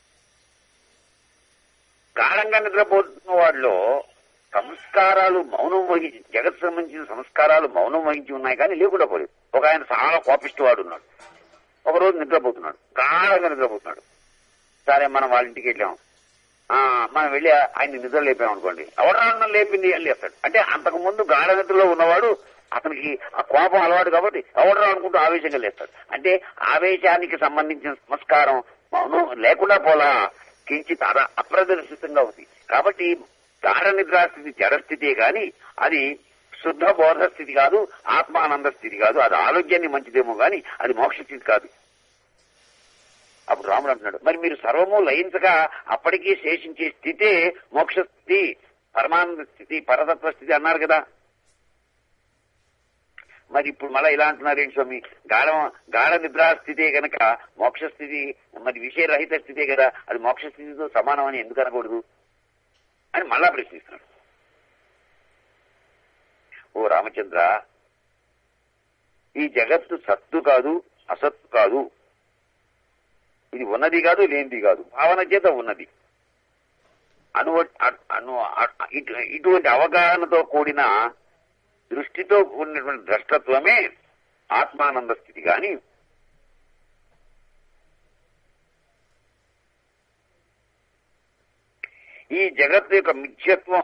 [SPEAKER 1] గాఢంగా నిద్రపోతున్న వాడిలో సంస్కారాలు మౌనం వహించి జగత్ సంబంధించిన సంస్కారాలు మౌనం వహించి ఉన్నాయి కానీ లేకుండా పోలేదు ఒక ఆయన చాలా కోపిస్తూ వాడు ఉన్నాడు ఒక రోజు నిద్రపోతున్నాడు గాఢంగా నిద్రపోతున్నాడు సరే మనం వాళ్ళ ఇంటికి వెళ్ళాం ఆ, మనం వెళ్ళి ఆయన నిద్ర లేపాం అనుకోండి ఎవడన్నా లేపింది అని లేస్తాడు అంటే అంతకు ముందు గాఢ నిద్రలో ఉన్నవాడు అతనికి ఆ కోపం అలవాటు కాబట్టి ఎవడరా అనుకుంటూ ఆవేశంగా లేస్తాడు అంటే ఆవేశానికి సంబంధించిన సంస్కారం మౌనం లేకుండా పోలా కించిత్ అద అప్రదర్శితంగా ఉంది కాబట్టి గాఢ నిద్రాస్థితి జడస్థితే గాని అది శుద్ధ బోధ స్థితి కాదు ఆత్మానంద స్థితి కాదు అది ఆరోగ్యాన్ని మంచిదేమో గాని అది మోక్ష స్థితి కాదు అప్పుడు రాముడు అంటున్నాడు మరి మీరు సర్వము లయించగా అప్పటికీ శేషించే స్థితే మోక్ష స్థితి పరమానంద స్థితి పరతత్వ స్థితి అన్నారు కదా మరి ఇప్పుడు మళ్ళీ ఇలా అంటున్నారు ఏంటి స్వామి గాఢ గాఢ నిద్రా స్థితే గనక మోక్ష స్థితి మరి విషయరహిత స్థితే కదా అది మోక్ష స్థితితో సమానం అని ఎందుకు అనకూడదు అని మళ్ళా ప్రశ్నిస్తున్నాడు ఓ రామచంద్ర ఈ జగత్తు సత్తు కాదు అసత్తు కాదు ఇది ఉన్నది కాదు లేనిది కాదు భావన చేత ఉన్నది అను అను ఇటు- ఇటువంటి అవగాహనతో కూడిన దృష్టితో కూడినటువంటి ద్రష్టత్వమే ఆత్మానంద స్థితి గాని ఈ జగత్తు యొక్క మిథ్యత్వం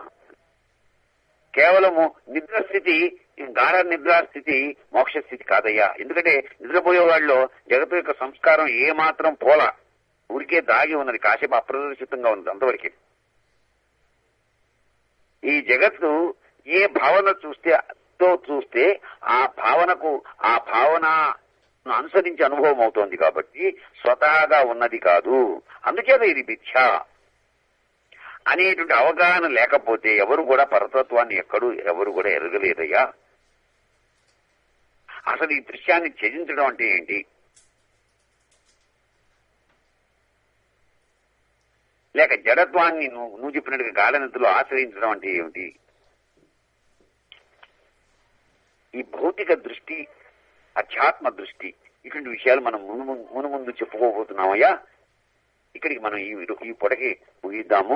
[SPEAKER 1] కేవలము నిద్రస్థితి గాఢ నిద్రా స్థితి మోక్ష స్థితి కాదయ్యా ఎందుకంటే నిద్రపోయే వాళ్ళలో జగత్తు యొక్క సంస్కారం ఏ మాత్రం పోలా ఊరికే దాగి ఉన్నది కాసేపు అప్రదర్శితంగా ఉంది అంతవరకే ఈ జగత్తు ఏ భావన చూస్తే తో చూస్తే ఆ భావనకు ఆ భావన అనుసరించి అనుభవం అవుతోంది కాబట్టి స్వతహాగా ఉన్నది కాదు అందుచేత ఇది మిథ్య అనేటువంటి అవగాహన లేకపోతే ఎవరు కూడా పరతత్వాన్ని ఎక్కడు ఎవరు కూడా ఎరగలేదయ్యా అసలు ఈ దృశ్యాన్ని త్యజించడం అంటే ఏంటి లేక జడత్వాన్ని నువ్వు నువ్వు చెప్పినట్టుగా గాఢనిద్రలో ఆశ్రయించడం అంటే ఏమిటి ఈ భౌతిక దృష్టి అధ్యాత్మ దృష్టి ఇటువంటి విషయాలు మనం మును మును ముందు చెప్పుకోబోతున్నామయ్యా ఇక్కడికి మనం ఈ ఈ పొడకి ముగిద్దాము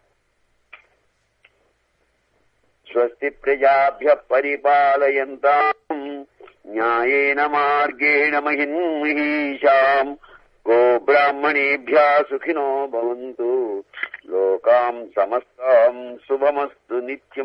[SPEAKER 1] స్వస్తి ప్రజాభ్య పరిపాలయంతాం న్యాయేన మార్గేణ మహిన్ మహిషాం గో బ్రాహ్మణేభ్య సుఖినో భవంతు లోకాం సమస్తాం శుభమస్తు నిత్యం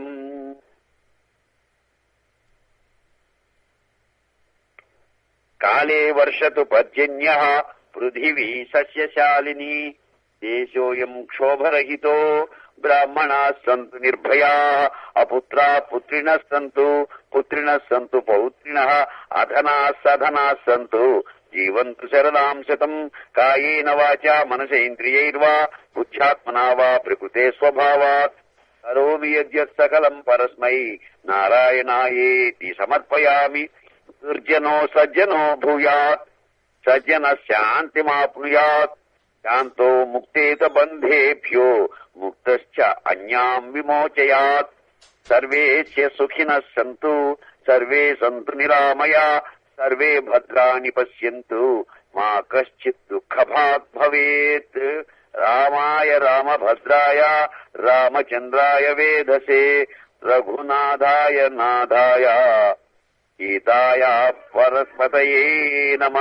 [SPEAKER 1] కాళే వర్షతు పర్జన్య పృథివీ సస్యశాలిని దేశోయం క్షోభరహితో బ్రాహ్మణా సంతు నిర్భయా అపుత్రా పుత్రిణ సంతు పుత్రిణ సంతు పౌత్రిణ అధనా సధనా సంతు జీవంతు శరదాం శతం కాయేన వాచా మనసేంద్రియైర్వా బుద్ధ్యాత్మనా వా ప్రకృతే స్వభావాత్ కరోమి యద్యత్ సకలం పరస్మై నారాయణాయేతి సమర్పయామి దుర్జనో సజ్జనో భూయాత్ సజ్జన శాంతిమాప్నుయాత్ శాంతో ముక్తేత బంధేభ్యో ముక్తశ్చ అన్యాం విమోచయాత్ సర్వేశ్య సుఖినః సంతు సర్వే సంతు నిరామయా సర్వే భద్రాని పశ్యంతు మా కశ్చిత్ దుఃఖభాగ్ భవేత్ రామాయ రామభద్రాయ రామచంద్రాయ వేధసే రఘునాథాయ నాథాయ సీతాయ పరస్పతయే నమ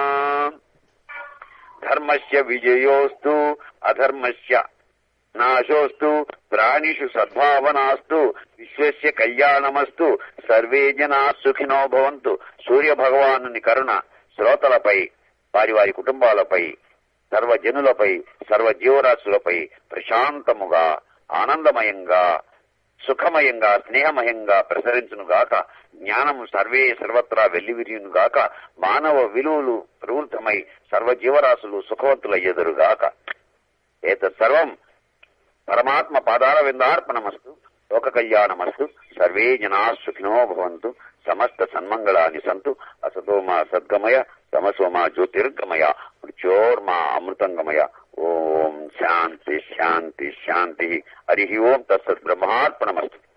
[SPEAKER 1] ధర్మస్య విజయోస్తు అధర్మస్య నాశోస్తు ప్రాణిషు సద్భావనాస్తు విశ్వస్య కళ్యాణమస్తు సర్వే జనా సుఖినో భవంతు సూర్య భగవానుని కరుణ శ్రోతలపై వారి వారి కుటుంబాలపై సర్వజనులపై సర్వ జీవరాశులపై ప్రశాంతముగా ఆనందమయంగా సుఖమయంగా స్నేహమయంగా ప్రసరించునుగాక జ్ఞానము సర్వే సర్వత్రా వెల్లివిరియునుగాక మానవ విలువలు ప్రవృత్తమై సర్వ జీవరాశులు సుఖవంతులయ్యెదురుగాక ఏతత్ సర్వం పరమాత్మ పాదాల విందార్పణమస్తు లోక కళ్యాణమస్తు సర్వే జనా సుఖినో భవంతు సమస్త సన్మంగళాని సంతు అసతోమా సద్గమయ తమసోమా జ్యోతిర్గమయ మృత్యోర్మా అమృతంగమయ ఓం శాంతి శాంతి శాంతి హరి ఓం తత్సత్ బ్రహ్మార్పణమస్తు